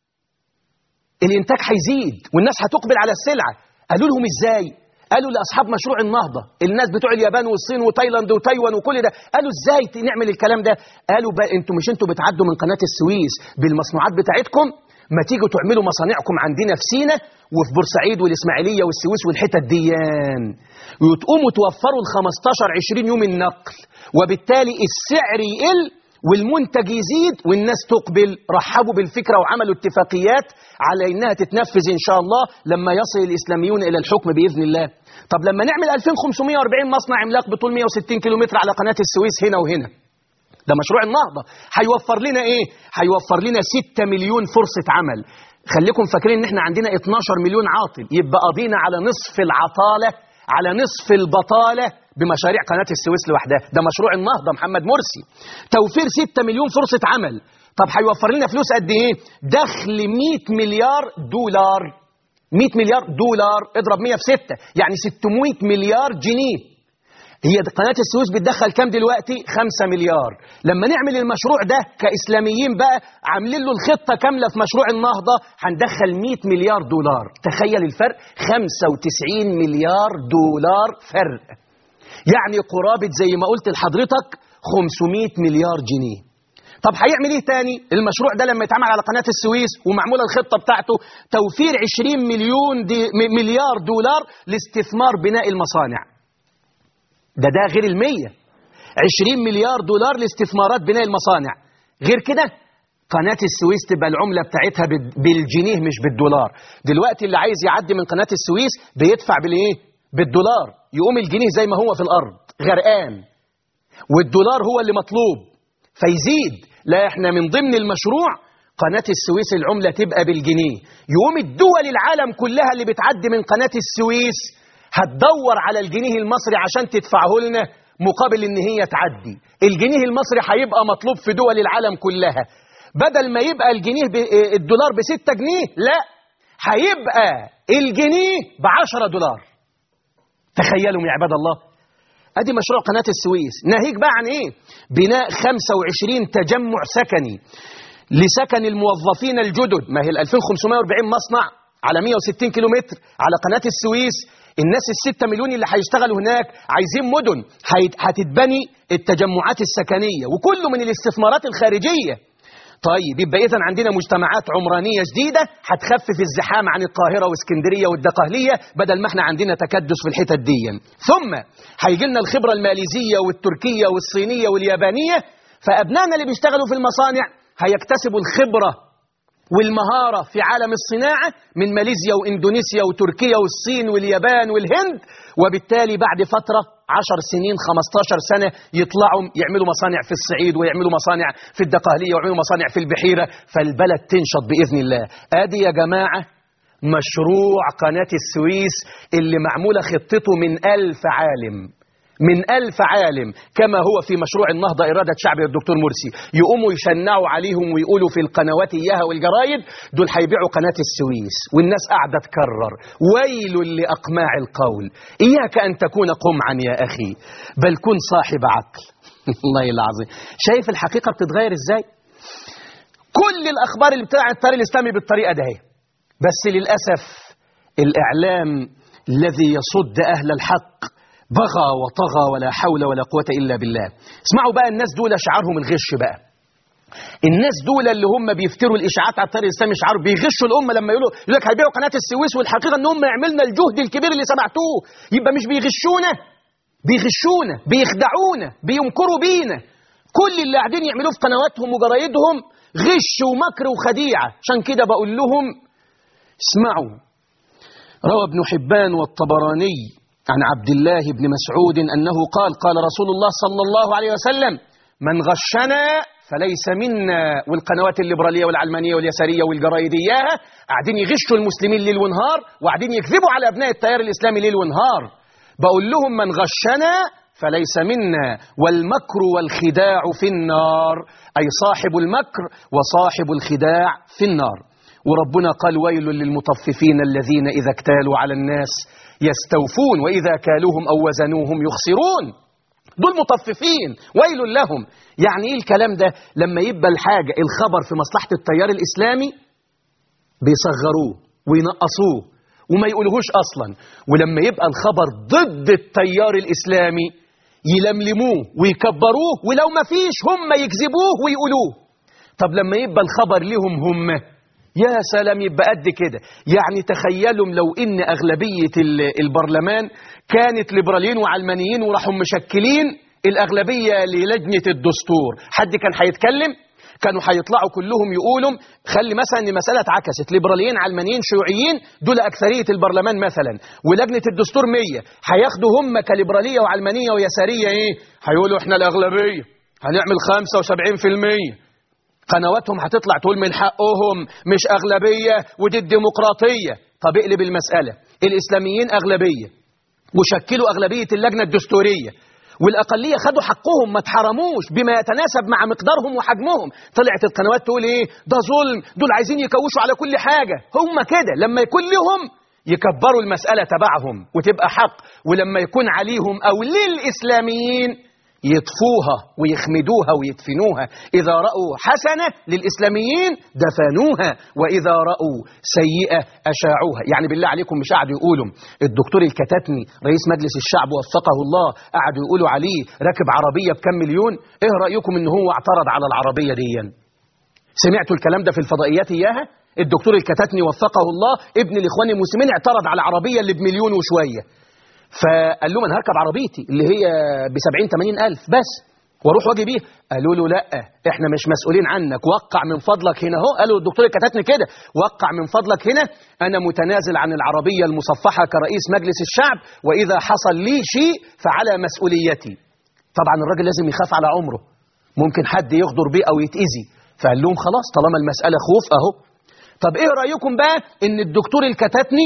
[SPEAKER 2] الإنتاج هيزيد والناس هتقبل على السلعة قالوا لهم إزاي قالوا لأصحاب مشروع النهضة الناس بتوع اليابان والصين وتايلاند وتايوان وكل ده قالوا إزاي نعمل الكلام ده قالوا بقى أنتوا مش أنتوا بتعدوا من قناة السويس بالمصنوعات بتاعتكم ما تيجوا تعملوا مصانعكم عندنا في سينا وفي بورسعيد والإسماعيلية والسويس والحتت ديان وتقوموا توفروا ال 15 20 يوم النقل وبالتالي السعر يقل والمنتج يزيد والناس تقبل رحبوا بالفكرة وعملوا اتفاقيات على إنها تتنفذ إن شاء الله لما يصل الإسلاميون إلى الحكم بإذن الله طب لما نعمل 2540 مصنع عملاق بطول 160 كيلومتر على قناة السويس هنا وهنا ده مشروع النهضة هيوفر لنا ايه هيوفر لنا 6 مليون فرصة عمل خليكم فاكرين ان احنا عندنا 12 مليون عاطل يبقى قضينا على نصف العطالة على نصف البطالة بمشاريع قناة السويس لوحدها ده مشروع النهضة محمد مرسي توفير 6 مليون فرصة عمل طب هيوفر لنا فلوس قد ايه دخل 100 مليار دولار 100 مليار دولار اضرب 100 في 6 يعني 600 مليار جنيه هي قناة السويس بتدخل كام دلوقتي 5 مليار لما نعمل المشروع ده كإسلاميين بقى عاملين له الخطة كاملة في مشروع النهضة هندخل 100 مليار دولار تخيل الفرق 95 مليار دولار فرق يعني قرابة زي ما قلت لحضرتك 500 مليار جنيه طب هيعمل ايه تاني المشروع ده لما يتعمل على قناة السويس ومعمولة الخطة بتاعته توفير 20 مليون دي مليار دولار لاستثمار بناء المصانع ده ده غير المية 20 مليار دولار لاستثمارات بناء المصانع غير كده قناة السويس تبقى العملة بتاعتها بالجنيه مش بالدولار دلوقتي اللي عايز يعدي من قناة السويس بيدفع بالايه بالدولار يقوم الجنيه زي ما هو في الأرض غرقان والدولار هو اللي مطلوب فيزيد لا احنا من ضمن المشروع قناة السويس العملة تبقى بالجنيه يقوم الدول العالم كلها اللي بتعدي من قناة السويس هتدور على الجنيه المصري عشان تدفعه لنا مقابل ان هي تعدي الجنيه المصري هيبقى مطلوب في دول العالم كلها بدل ما يبقى الجنيه ب... الدولار بستة جنيه لا هيبقى الجنيه بعشرة دولار تخيلوا يا عباد الله ادي مشروع قناة السويس ناهيك بقى عن ايه بناء 25 تجمع سكني لسكن الموظفين الجدد ما هي ال 2540 مصنع على 160 كيلومتر على قناة السويس الناس الستة مليون اللي هيشتغلوا هناك عايزين مدن هتتبني التجمعات السكنية وكله من الاستثمارات الخارجية طيب يبقى إذا عندنا مجتمعات عمرانية جديدة هتخفف الزحام عن القاهرة واسكندرية والدقهلية بدل ما احنا عندنا تكدس في الحتت دي ثم هيجي لنا الخبرة الماليزية والتركية والصينية واليابانية فأبنائنا اللي بيشتغلوا في المصانع هيكتسبوا الخبرة والمهارة في عالم الصناعة من ماليزيا وإندونيسيا وتركيا والصين واليابان والهند وبالتالي بعد فترة عشر سنين 15 سنة يطلعوا يعملوا مصانع في الصعيد ويعملوا مصانع في الدقهلية ويعملوا مصانع في البحيرة فالبلد تنشط بإذن الله آدي يا جماعة مشروع قناة السويس اللي معمولة خطته من ألف عالم من ألف عالم كما هو في مشروع النهضة إرادة شعب الدكتور مرسي يقوموا يشنعوا عليهم ويقولوا في القنوات إياها والجرايد دول هيبيعوا قناة السويس والناس قاعدة تكرر ويل لأقماع القول إياك أن تكون قمعا يا أخي بل كن صاحب عقل الله العظيم شايف الحقيقة بتتغير إزاي كل الأخبار اللي بتاع الطريق الإسلامي بالطريقة ده بس للأسف الإعلام الذي يصد أهل الحق بغى وطغى ولا حول ولا قوة إلا بالله اسمعوا بقى الناس دول شعارهم الغش بقى الناس دول اللي هم بيفتروا الإشاعات على الطريق الإسلامي شعار بيغشوا الأمة لما يقولوا يقول لك هيبيعوا قناة السويس والحقيقة إن هم يعملنا الجهد الكبير اللي سمعتوه يبقى مش بيغشونا بيغشونا بيخدعونا بيمكروا بينا كل اللي قاعدين يعملوه في قنواتهم وجرايدهم غش ومكر وخديعة عشان كده بقول لهم اسمعوا روى ابن حبان والطبراني عن عبد الله بن مسعود أنه قال قال رسول الله صلى الله عليه وسلم من غشنا فليس منا والقنوات الليبرالية والعلمانية واليسارية والجرايدية قاعدين يغشوا المسلمين ليل ونهار وقاعدين يكذبوا على أبناء التيار الإسلامي ليل ونهار بقول لهم من غشنا فليس منا والمكر والخداع في النار أي صاحب المكر وصاحب الخداع في النار وربنا قال ويل للمطففين الذين إذا اكتالوا على الناس يستوفون وإذا كالوهم أو وزنوهم يخسرون دول مطففين ويل لهم يعني ايه الكلام ده لما يبقى الحاجة الخبر في مصلحة التيار الإسلامي بيصغروه وينقصوه وما يقولهوش أصلا ولما يبقى الخبر ضد التيار الإسلامي يلملموه ويكبروه ولو ما فيش هم يكذبوه ويقولوه طب لما يبقى الخبر لهم هم يا سلام يبقى قد كده يعني تخيلوا لو ان اغلبيه ال- البرلمان كانت ليبراليين وعلمانيين وراحوا مشكلين الاغلبيه للجنه الدستور حد كان هيتكلم كانوا هيطلعوا كلهم يقولوا خلي مثلا ان مساله اتعكست ليبراليين علمانيين شيوعيين دول اكثريه البرلمان مثلا ولجنه الدستور 100 هياخدوا هم كليبراليه وعلمانيه ويساريه ايه هيقولوا احنا الاغلبيه هنعمل 75% قنواتهم هتطلع تقول من حقهم مش أغلبية ودي الديمقراطية طب اقلب المسألة الإسلاميين أغلبية وشكلوا أغلبية اللجنة الدستورية والأقلية خدوا حقهم ما اتحرموش بما يتناسب مع مقدارهم وحجمهم طلعت القنوات تقول ايه ده ظلم دول عايزين يكوشوا على كل حاجة هم كده لما يكون لهم يكبروا المسألة تبعهم وتبقى حق ولما يكون عليهم أو للإسلاميين يطفوها ويخمدوها ويدفنوها إذا رأوا حسنة للإسلاميين دفنوها وإذا رأوا سيئة أشاعوها يعني بالله عليكم مش قعدوا يقولوا الدكتور الكتاتني رئيس مجلس الشعب وفقه الله قعدوا يقولوا عليه راكب عربية بكم مليون إيه رأيكم إن هو اعترض على العربية دي سمعتوا الكلام ده في الفضائيات إياها الدكتور الكتاتني وفقه الله ابن الإخوان المسلمين اعترض على العربية اللي بمليون وشوية فقال لهم انا هركب عربيتي اللي هي ب 70 80 الف بس واروح واجي بيها قالوا له لا احنا مش مسؤولين عنك وقع من فضلك هنا اهو قالوا الدكتور كتبتني كده وقع من فضلك هنا انا متنازل عن العربيه المصفحه كرئيس مجلس الشعب واذا حصل لي شيء فعلى مسؤوليتي طبعا الراجل لازم يخاف على عمره ممكن حد يغدر بيه او يتاذي فقال لهم خلاص طالما المساله خوف اهو طب ايه رايكم بقى ان الدكتور الكتاتني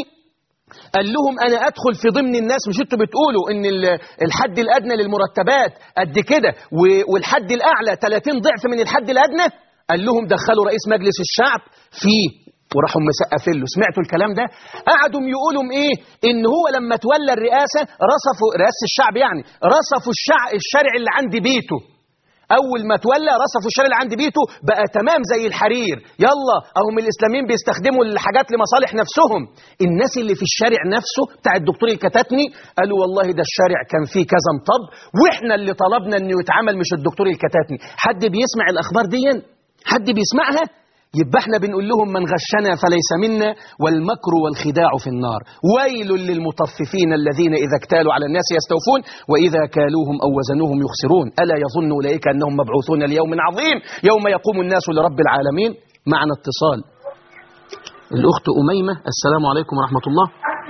[SPEAKER 2] قال لهم انا ادخل في ضمن الناس مش انتوا بتقولوا ان ال- الحد الادنى للمرتبات قد كده و- والحد الاعلى 30 ضعف من الحد الادنى قال لهم دخلوا رئيس مجلس الشعب فيه وراحوا مسقفين له سمعتوا الكلام ده قعدوا يقولوا ايه ان هو لما تولى الرئاسه رصفوا رئاسه الشعب يعني رصفوا الشع الشارع اللي عند بيته اول ما تولى رصفوا الشارع اللي عند بيته بقى تمام زي الحرير يلا اهم الاسلاميين بيستخدموا الحاجات لمصالح نفسهم الناس اللي في الشارع نفسه بتاع الدكتور الكتاتني قالوا والله ده الشارع كان فيه كذا مطب واحنا اللي طلبنا انه يتعمل مش الدكتور الكتاتني حد بيسمع الاخبار دي حد بيسمعها يبقى احنا بنقول لهم من غشنا فليس منا والمكر والخداع في النار ويل للمطففين الذين إذا اكتالوا على الناس يستوفون وإذا كالوهم أو وزنوهم يخسرون ألا يظن أولئك أنهم مبعوثون ليوم عظيم يوم يقوم الناس لرب العالمين معنا اتصال الأخت أميمة السلام عليكم ورحمة الله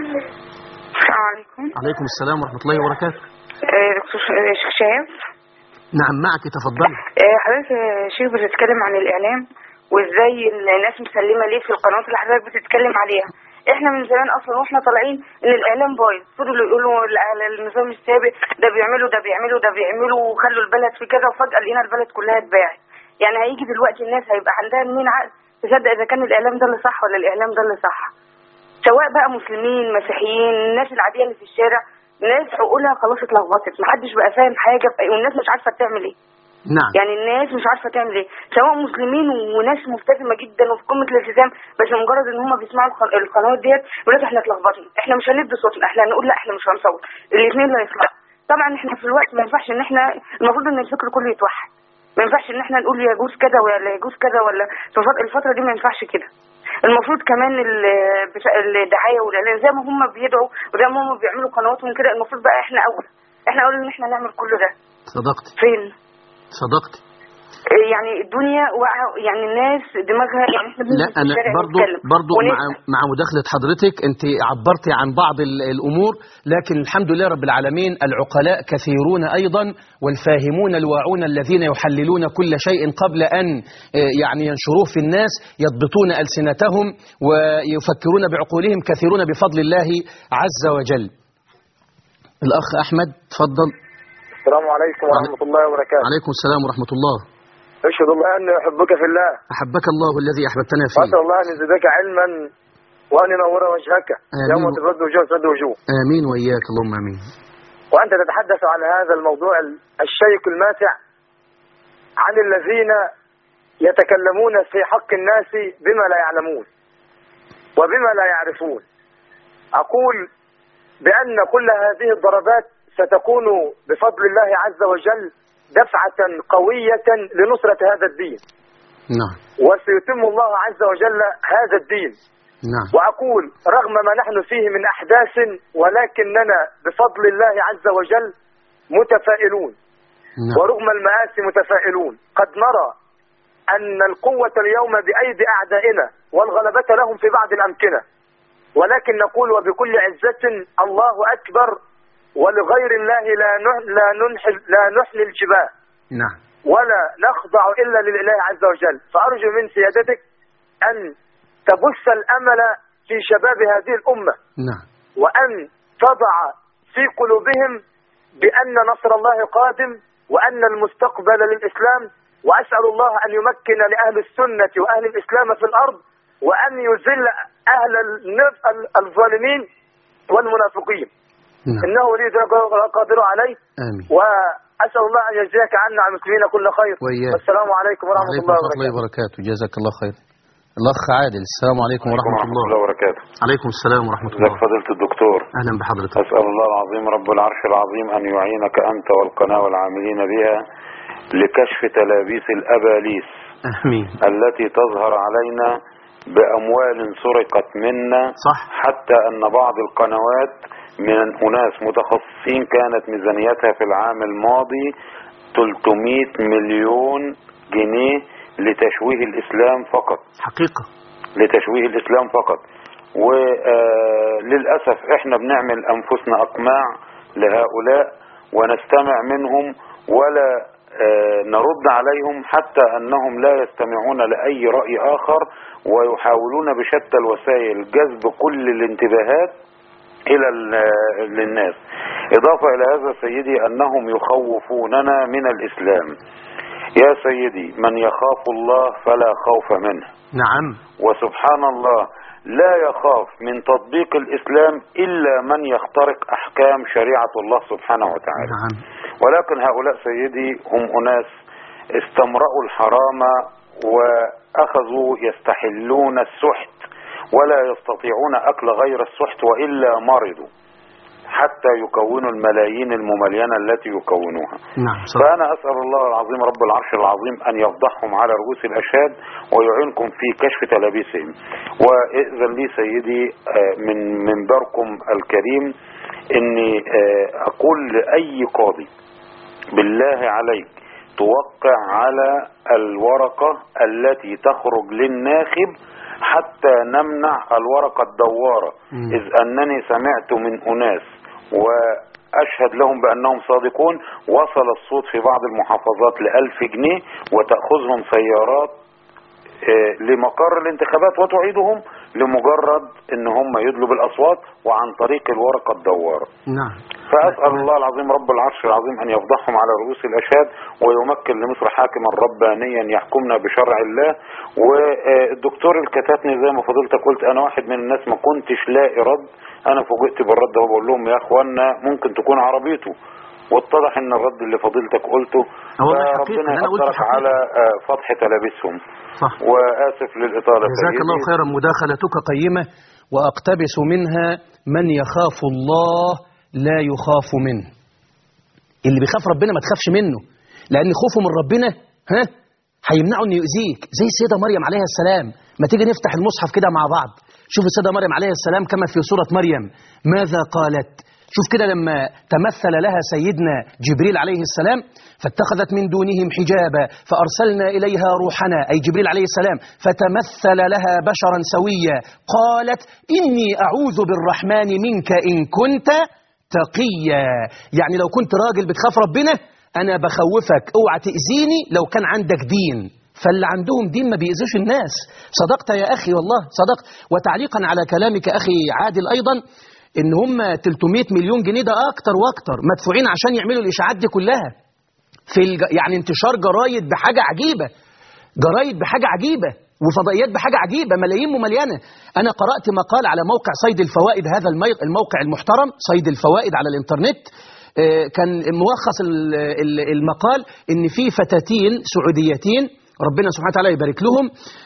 [SPEAKER 3] السلام عليكم
[SPEAKER 2] عليكم السلام ورحمة الله وبركاته
[SPEAKER 3] آه، دكتور ش- شيخ شهاب
[SPEAKER 2] نعم معك تفضلي
[SPEAKER 3] آه، حضرتك يا شيخ بتتكلم عن الإعلام وإزاي الناس مسلمة ليه في القنوات اللي حضرتك بتتكلم عليها احنا من زمان اصلا واحنا طالعين ان الاعلام بايظ فضلوا يقولوا ال- على النظام السابق ده بيعملوا ده بيعملوا ده بيعملوا وخلوا البلد في كذا وفجاه لقينا البلد كلها اتباعت يعني هيجي دلوقتي الناس هيبقى عندها منين عقل تصدق اذا كان الاعلام ده اللي صح ولا الاعلام ده اللي صح سواء بقى مسلمين مسيحيين الناس العاديه اللي في الشارع ناس عقولها خلاص اتلخبطت محدش بقى فاهم حاجه في- والناس مش عارفه تعمل ايه
[SPEAKER 2] نعم
[SPEAKER 3] يعني الناس مش عارفه تعمل ايه سواء مسلمين وناس ملتزمه جدا وفي قمه الالتزام بس مجرد ان هم بيسمعوا الق- القنوات ديت يقول لك احنا اتلخبطنا احنا مش هندي صوتنا احنا هنقول لا احنا مش هنصوت الاثنين لا يصلحوا طبعا احنا في الوقت ما ينفعش ان احنا المفروض ان الفكر كله يتوحد ما ينفعش ان احنا نقول يجوز كذا ولا يجوز كذا ولا في الفت- الفتره دي ما ينفعش كده المفروض كمان ال- بتاع الدعايه والاعلان زي ما هم بيدعوا وزي ما هم بيعملوا قنواتهم كده المفروض بقى احنا اول احنا اول ان احنا نعمل كل ده
[SPEAKER 2] صدقت
[SPEAKER 3] فين
[SPEAKER 2] صدقت
[SPEAKER 3] يعني الدنيا واقعه يعني الناس دماغها يعني احنا بننزل
[SPEAKER 2] لا
[SPEAKER 3] في
[SPEAKER 2] انا
[SPEAKER 3] الشارع
[SPEAKER 2] برضو
[SPEAKER 3] نتكلم
[SPEAKER 2] برضو مع
[SPEAKER 3] ونسمع.
[SPEAKER 2] مع مداخله حضرتك انت عبرتي عن بعض ال- الامور لكن الحمد لله رب العالمين العقلاء كثيرون ايضا والفاهمون الواعون الذين يحللون كل شيء قبل ان آه، يعني ينشروه في الناس يضبطون السنتهم ويفكرون بعقولهم كثيرون بفضل الله عز وجل الاخ احمد تفضل
[SPEAKER 4] السلام عليكم ورحمة الله وبركاته
[SPEAKER 2] عليكم السلام ورحمه الله
[SPEAKER 4] اشهد الله اني احبك في الله
[SPEAKER 2] أحبك الله الذي أحببتنا فيه
[SPEAKER 4] واسال الله ان يزيدك علما وان ينور وجهك
[SPEAKER 2] آمين.
[SPEAKER 4] يوم تبرد وجوه تسد وجوه
[SPEAKER 2] آمين وإياك اللهم آمين
[SPEAKER 4] وانت تتحدث عن هذا الموضوع الشيق الماتع عن الذين يتكلمون في حق الناس بما لا يعلمون وبما لا يعرفون اقول بان كل هذه الضربات ستكون بفضل الله عز وجل دفعه قويه لنصره هذا الدين
[SPEAKER 2] نعم
[SPEAKER 4] وسيتم الله عز وجل هذا الدين
[SPEAKER 2] نعم
[SPEAKER 4] وأقول رغم ما نحن فيه من أحداث ولكننا بفضل الله عز وجل متفائلون
[SPEAKER 2] نعم
[SPEAKER 4] ورغم المآسي متفائلون قد نرى أن القوة اليوم بأيدي أعدائنا والغلبة لهم في بعض الأمكنة ولكن نقول وبكل عزة الله أكبر ولغير الله لا نه- لا ننحل لا نحلي الجباه
[SPEAKER 2] نعم
[SPEAKER 4] ولا نخضع إلا لله عز وجل فأرجو من سيادتك أن تبث الأمل في شباب هذه الأمة
[SPEAKER 2] نعم
[SPEAKER 4] وأن تضع في قلوبهم بأن نصر الله قادم وأن المستقبل للإسلام وأسأل الله أن يمكن لأهل السنة وأهل الإسلام في الأرض وأن يذل أهل النف- الظالمين والمنافقين
[SPEAKER 2] نعم
[SPEAKER 4] إنه ولي ذلك قادر عليه
[SPEAKER 2] آمين
[SPEAKER 4] وأسأل الله أن يجزيك عنا على المسلمين كل خير
[SPEAKER 2] وإياك.
[SPEAKER 4] والسلام عليكم ورحمة
[SPEAKER 2] وعليكم
[SPEAKER 4] الله
[SPEAKER 2] ورحمة الله
[SPEAKER 4] وبركاته
[SPEAKER 2] وبركاته جزاك الله خير الأخ عادل السلام عليكم ورحمة الله
[SPEAKER 5] وبركاته
[SPEAKER 2] عليكم السلام ورحمة
[SPEAKER 5] ازيك
[SPEAKER 2] الله
[SPEAKER 5] فضيلة الدكتور
[SPEAKER 2] أهلا بحضرتك
[SPEAKER 5] أسأل الله العظيم رب العرش العظيم أن يعينك أنت والقناة والعاملين بها لكشف تلابيس الأباليس
[SPEAKER 2] آمين
[SPEAKER 5] التي تظهر علينا بأموال سرقت منا
[SPEAKER 2] صح
[SPEAKER 5] حتى أن بعض القنوات من أناس متخصصين كانت ميزانيتها في العام الماضي 300 مليون جنيه لتشويه الإسلام فقط
[SPEAKER 2] حقيقة
[SPEAKER 5] لتشويه الإسلام فقط وللأسف احنا بنعمل أنفسنا أقماع لهؤلاء ونستمع منهم ولا آه، نرد عليهم حتى أنهم لا يستمعون لأي رأي آخر ويحاولون بشتى الوسائل جذب كل الانتباهات إلى ال- للناس إضافة إلى هذا سيدي أنهم يخوفوننا من الإسلام يا سيدي من يخاف الله فلا خوف منه
[SPEAKER 2] نعم
[SPEAKER 5] وسبحان الله لا يخاف من تطبيق الإسلام إلا من يخترق أحكام شريعة الله سبحانه وتعالى
[SPEAKER 2] نعم
[SPEAKER 5] ولكن هؤلاء سيدي هم أناس استمرأوا الحرام وأخذوا يستحلون السحت ولا يستطيعون أكل غير السحت وإلا مرضوا حتى يكونوا الملايين المملينة التي يكونوها
[SPEAKER 2] نعم صح
[SPEAKER 5] فأنا أسأل الله العظيم رب العرش العظيم أن يفضحهم على رؤوس الأشهاد ويعينكم في كشف تلابيسهم وإذن لي سيدي آه، من منبركم الكريم أني آه، أقول لأي قاضي بالله عليك توقع على الورقة التي تخرج للناخب حتى نمنع الورقة الدوارة
[SPEAKER 2] مم.
[SPEAKER 5] إذ أنني سمعت من أناس وأشهد لهم بأنهم صادقون وصل الصوت في بعض المحافظات لألف جنيه وتأخذهم سيارات آه، لمقر الانتخابات وتعيدهم لمجرد ان هم يدلوا بالاصوات وعن طريق الورقه الدواره
[SPEAKER 2] نعم
[SPEAKER 5] فأسأل الله العظيم رب العرش العظيم أن يفضحهم على رؤوس الأشهاد ويمكن لمصر حاكما ربانيا يحكمنا بشرع الله والدكتور الكتاتني زي ما فضلتك قلت أنا واحد من الناس ما كنتش لاقي رد أنا فوجئت بالرد وبقول بقول لهم يا أخوانا ممكن تكون عربيته واتضح ان الرد اللي فضيلتك قلته
[SPEAKER 2] هو والله حقيقة،
[SPEAKER 5] فربنا
[SPEAKER 2] أنا قلت
[SPEAKER 5] يقدرك
[SPEAKER 2] حقيقة.
[SPEAKER 5] على آه، فتح تلابسهم
[SPEAKER 2] صح
[SPEAKER 5] وآسف للإطالة
[SPEAKER 2] جزاك الله
[SPEAKER 5] سيدي.
[SPEAKER 2] خيرا مداخلتك قيمة وأقتبس منها من يخاف الله لا يخاف منه اللي بيخاف ربنا ما تخافش منه لأن خوفه من ربنا ها هيمنعه انه يؤذيك زي السيدة مريم عليها السلام ما تيجي نفتح المصحف كده مع بعض شوف السيدة مريم عليها السلام كما في سورة مريم ماذا قالت شوف كده لما تمثل لها سيدنا جبريل عليه السلام فاتخذت من دونهم حجابا فأرسلنا إليها روحنا أي جبريل عليه السلام فتمثل لها بشرا سويا قالت إني أعوذ بالرحمن منك إن كنت تقيا يعني لو كنت راجل بتخاف ربنا أنا بخوفك اوعى تأذيني لو كان عندك دين فاللي عندهم دين ما بيأذوش الناس صدقت يا أخي والله صدقت وتعليقا على كلامك أخي عادل أيضا إن هم 300 مليون جنيه ده أكتر وأكتر مدفوعين عشان يعملوا الإشاعات دي كلها في الج... يعني انتشار جرايد بحاجة عجيبة جرايد بحاجة عجيبة وفضائيات بحاجة عجيبة ملايين ممليانة أنا قرأت مقال على موقع صيد الفوائد هذا المي- الموقع المحترم صيد الفوائد على الإنترنت آه، كان ملخص ال- ال- المقال إن في فتاتين سعوديتين ربنا سبحانه وتعالى يبارك لهم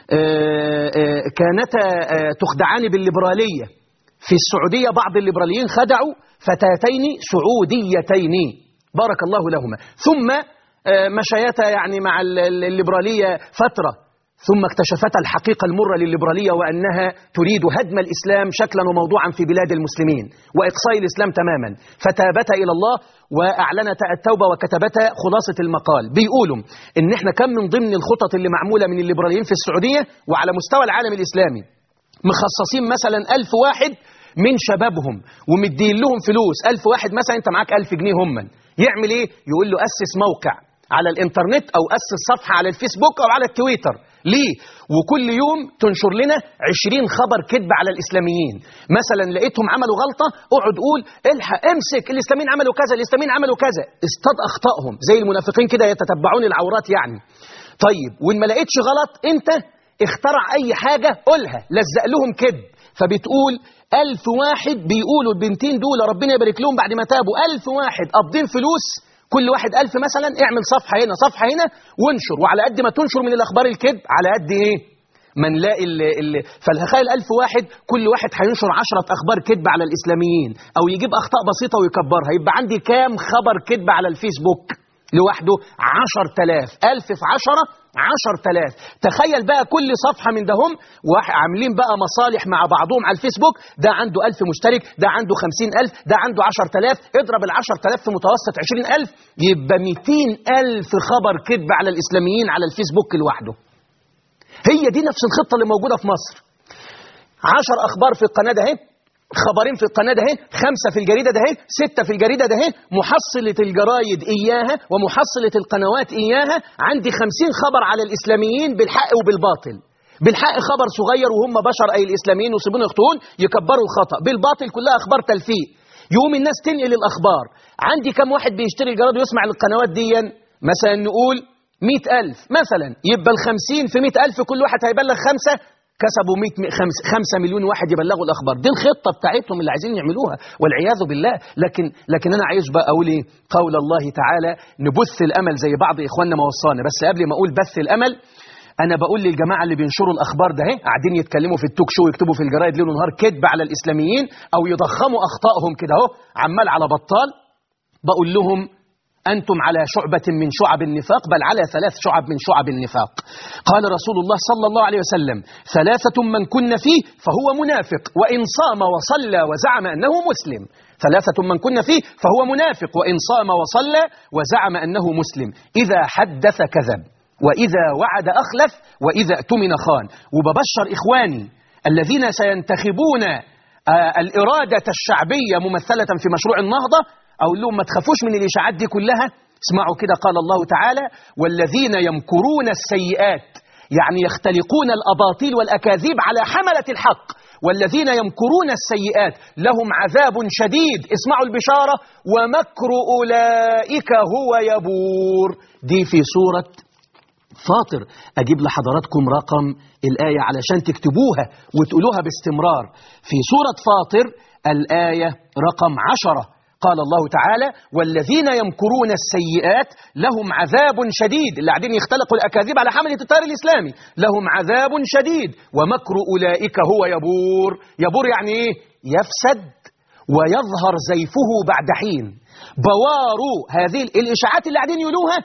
[SPEAKER 2] آه، آه، كانتا آه، تخدعان بالليبرالية في السعودية بعض الليبراليين خدعوا فتاتين سعوديتين بارك الله لهما ثم آه، مشيتا يعني مع ال- ال- الليبرالية فترة ثم اكتشفتا الحقيقة المرة للليبرالية وأنها تريد هدم الإسلام شكلا وموضوعا في بلاد المسلمين وإقصاء الإسلام تماما فتابتا إلى الله وأعلنتا التوبة وكتبتا خلاصة المقال بيقولوا إن إحنا كم من ضمن الخطط اللي معمولة من الليبراليين في السعودية وعلى مستوى العالم الإسلامي مخصصين مثلا ألف واحد من شبابهم ومدين لهم فلوس ألف واحد مثلا أنت معاك ألف جنيه هم يعمل إيه يقول له أسس موقع على الإنترنت أو أسس صفحة على الفيسبوك أو على التويتر ليه وكل يوم تنشر لنا عشرين خبر كذب على الإسلاميين مثلا لقيتهم عملوا غلطة اقعد قول الحق امسك الإسلاميين عملوا كذا الإسلاميين عملوا كذا اصطاد أخطائهم زي المنافقين كده يتتبعون العورات يعني طيب وإن ما لقيتش غلط أنت اخترع أي حاجة قولها لزق لهم كذب فبتقول ألف واحد بيقولوا البنتين دول ربنا يبارك لهم بعد ما تابوا ألف واحد قابضين فلوس كل واحد ألف مثلا اعمل صفحة هنا صفحة هنا وانشر وعلى قد ما تنشر من الأخبار الكذب على قد إيه ما نلاقي ال ال فالتخيل ألف واحد كل واحد هينشر عشرة أخبار كذب على الإسلاميين أو يجيب أخطاء بسيطة ويكبرها يبقى عندي كام خبر كذب على الفيسبوك لوحده عشر تلاف ألف في عشرة عشر تلاف تخيل بقى كل صفحة من دهم واحد عاملين بقى مصالح مع بعضهم على الفيسبوك ده عنده ألف مشترك ده عنده خمسين ألف ده عنده عشر تلاف اضرب العشر تلاف في متوسط عشرين ألف يبقى ميتين ألف خبر كذب على الإسلاميين على الفيسبوك لوحده هي دي نفس الخطة اللي موجودة في مصر عشر أخبار في القناة ده اهي خبرين في القناة ده اهي خمسة في الجريدة ده اهي ستة في الجريدة ده اهي محصلة الجرايد إياها ومحصلة القنوات إياها عندي خمسين خبر على الإسلاميين بالحق وبالباطل بالحق خبر صغير وهم بشر أي الإسلاميين وصيبون يخطئون يكبروا الخطأ بالباطل كلها أخبار تلفيق يقوم الناس تنقل الأخبار عندي كم واحد بيشتري الجرائد ويسمع القنوات دي مثلا نقول مئة ألف مثلا يبقى الخمسين في مئة ألف كل واحد هيبلغ خمسة كسبوا 100 خمس خمسة مليون واحد يبلغوا الأخبار دي الخطة بتاعتهم اللي عايزين يعملوها والعياذ بالله لكن لكن أنا عايز بقى أقول إيه قول الله تعالى نبث الأمل زي بعض إخواننا ما وصانا بس قبل ما أقول بث الأمل أنا بقول للجماعة اللي بينشروا الأخبار ده اهي قاعدين يتكلموا في التوك شو ويكتبوا في الجرايد ليل ونهار كذب على الإسلاميين أو يضخموا أخطائهم كده أهو عمال على بطال بقول لهم أنتم على شعبة من شعب النفاق بل على ثلاث شعب من شعب النفاق قال رسول الله صلى الله عليه وسلم ثلاثة من كن فيه فهو منافق وإن صام وصلى وزعم أنه مسلم ثلاثة من كن فيه فهو منافق وإن صام وصلى وزعم أنه مسلم إذا حدث كذب وإذا وعد أخلف وإذا اؤتمن خان وببشر إخواني الذين سينتخبون آه الإرادة الشعبية ممثلة في مشروع النهضة أقول لهم ما تخافوش من الإشاعات دي كلها اسمعوا كده قال الله تعالى والذين يمكرون السيئات يعني يختلقون الأباطيل والأكاذيب على حملة الحق والذين يمكرون السيئات لهم عذاب شديد اسمعوا البشارة ومكر أولئك هو يبور دي في سورة فاطر أجيب لحضراتكم رقم الآية علشان تكتبوها وتقولوها باستمرار في سورة فاطر الآية رقم عشرة قال الله تعالى والذين يمكرون السيئات لهم عذاب شديد اللي قاعدين يختلقوا الأكاذيب على حملة التيار الإسلامي لهم عذاب شديد ومكر أولئك هو يبور يبور يعني إيه يفسد ويظهر زيفه بعد حين بوار هذه الإشاعات اللي قاعدين يقولوها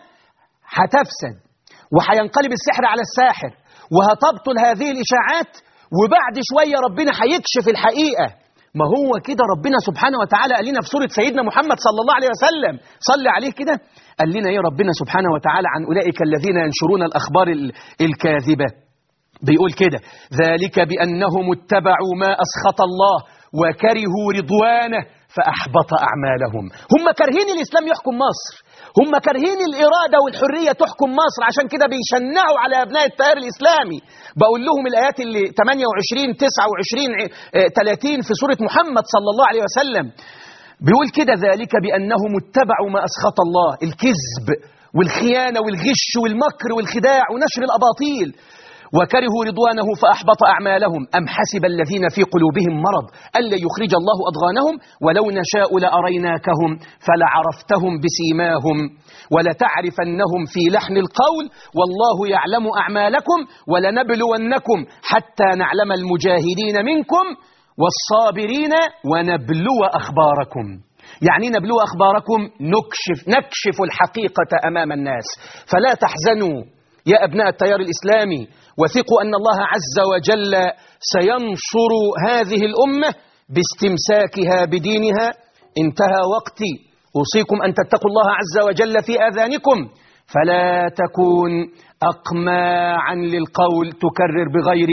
[SPEAKER 2] هتفسد وهينقلب السحر على الساحر وهتبطل هذه الإشاعات وبعد شوية ربنا هيكشف الحقيقة ما هو كده ربنا سبحانه وتعالى قال لنا في سورة سيدنا محمد صلى الله عليه وسلم صلي عليه كده قال لنا ايه ربنا سبحانه وتعالى عن أولئك الذين ينشرون الأخبار الكاذبة بيقول كده ذلك بأنهم اتبعوا ما أسخط الله وكرهوا رضوانه فأحبط أعمالهم هم كارهين الإسلام يحكم مصر هم كارهين الإرادة والحرية تحكم مصر عشان كده بيشنعوا على أبناء التيار الإسلامي بقول لهم الآيات اللي 28 29 30 في سورة محمد صلى الله عليه وسلم بيقول كده ذلك بأنهم اتبعوا ما أسخط الله الكذب والخيانة والغش والمكر والخداع ونشر الأباطيل وكرهوا رضوانه فأحبط أعمالهم أم حسب الذين في قلوبهم مرض ألا يخرج الله أضغانهم ولو نشاء لأريناكهم فلعرفتهم بسيماهم ولتعرفنهم في لحن القول والله يعلم أعمالكم ولنبلونكم حتى نعلم المجاهدين منكم والصابرين ونبلو أخباركم يعني نبلو أخباركم نكشف, نكشف الحقيقة أمام الناس فلا تحزنوا يا أبناء التيار الإسلامي وثقوا أن الله عز وجل سينصر هذه الأمة باستمساكها بدينها انتهى وقتي أوصيكم أن تتقوا الله عز وجل في آذانكم فلا تكون أقماعا للقول تكرر بغير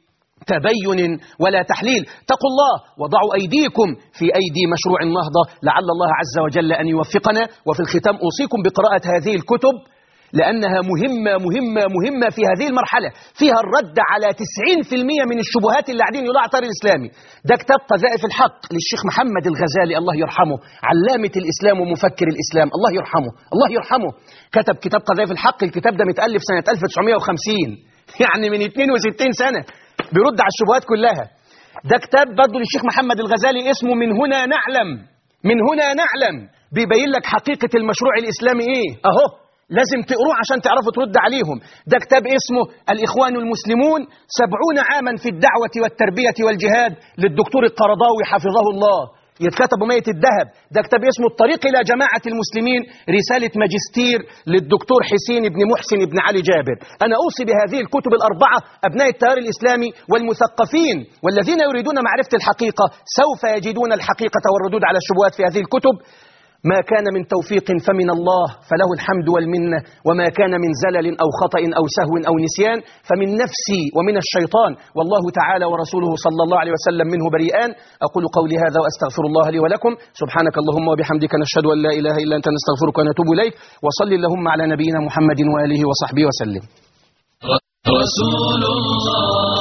[SPEAKER 2] تبين ولا تحليل تقوا الله وضعوا أيديكم في أيدي مشروع النهضة لعل الله عز وجل أن يوفقنا وفي الختام أوصيكم بقراءة هذه الكتب لأنها مهمة مهمة مهمة في هذه المرحلة فيها الرد على 90% من الشبهات اللي قاعدين يقولوا على الطار الإسلامي ده كتاب قذائف الحق للشيخ محمد الغزالي الله يرحمه علامة الإسلام ومفكر الإسلام الله يرحمه الله يرحمه كتب كتاب قذائف الحق الكتاب ده متألف سنة 1950 يعني من 62 سنة بيرد على الشبهات كلها ده كتاب برضه للشيخ محمد الغزالي اسمه من هنا نعلم من هنا نعلم بيبين لك حقيقة المشروع الإسلامي إيه أهو لازم تقروه عشان تعرفوا ترد عليهم ده كتاب اسمه الإخوان المسلمون سبعون عاما في الدعوة والتربية والجهاد للدكتور القرضاوي حفظه الله يتكتب مية الذهب ده كتاب اسمه الطريق إلى جماعة المسلمين رسالة ماجستير للدكتور حسين بن محسن بن علي جابر أنا أوصي بهذه الكتب الأربعة أبناء التيار الإسلامي والمثقفين والذين يريدون معرفة الحقيقة سوف يجدون الحقيقة والردود على الشبهات في هذه الكتب ما كان من توفيق فمن الله فله الحمد والمنة وما كان من زلل أو خطأ أو سهو أو نسيان فمن نفسي ومن الشيطان والله تعالى ورسوله صلى الله عليه وسلم منه بريئان أقول قولي هذا وأستغفر الله لي ولكم سبحانك اللهم وبحمدك نشهد أن لا إله إلا أنت نستغفرك ونتوب إليك وصل اللهم على نبينا محمد وآله وصحبه وسلم
[SPEAKER 1] رسول الله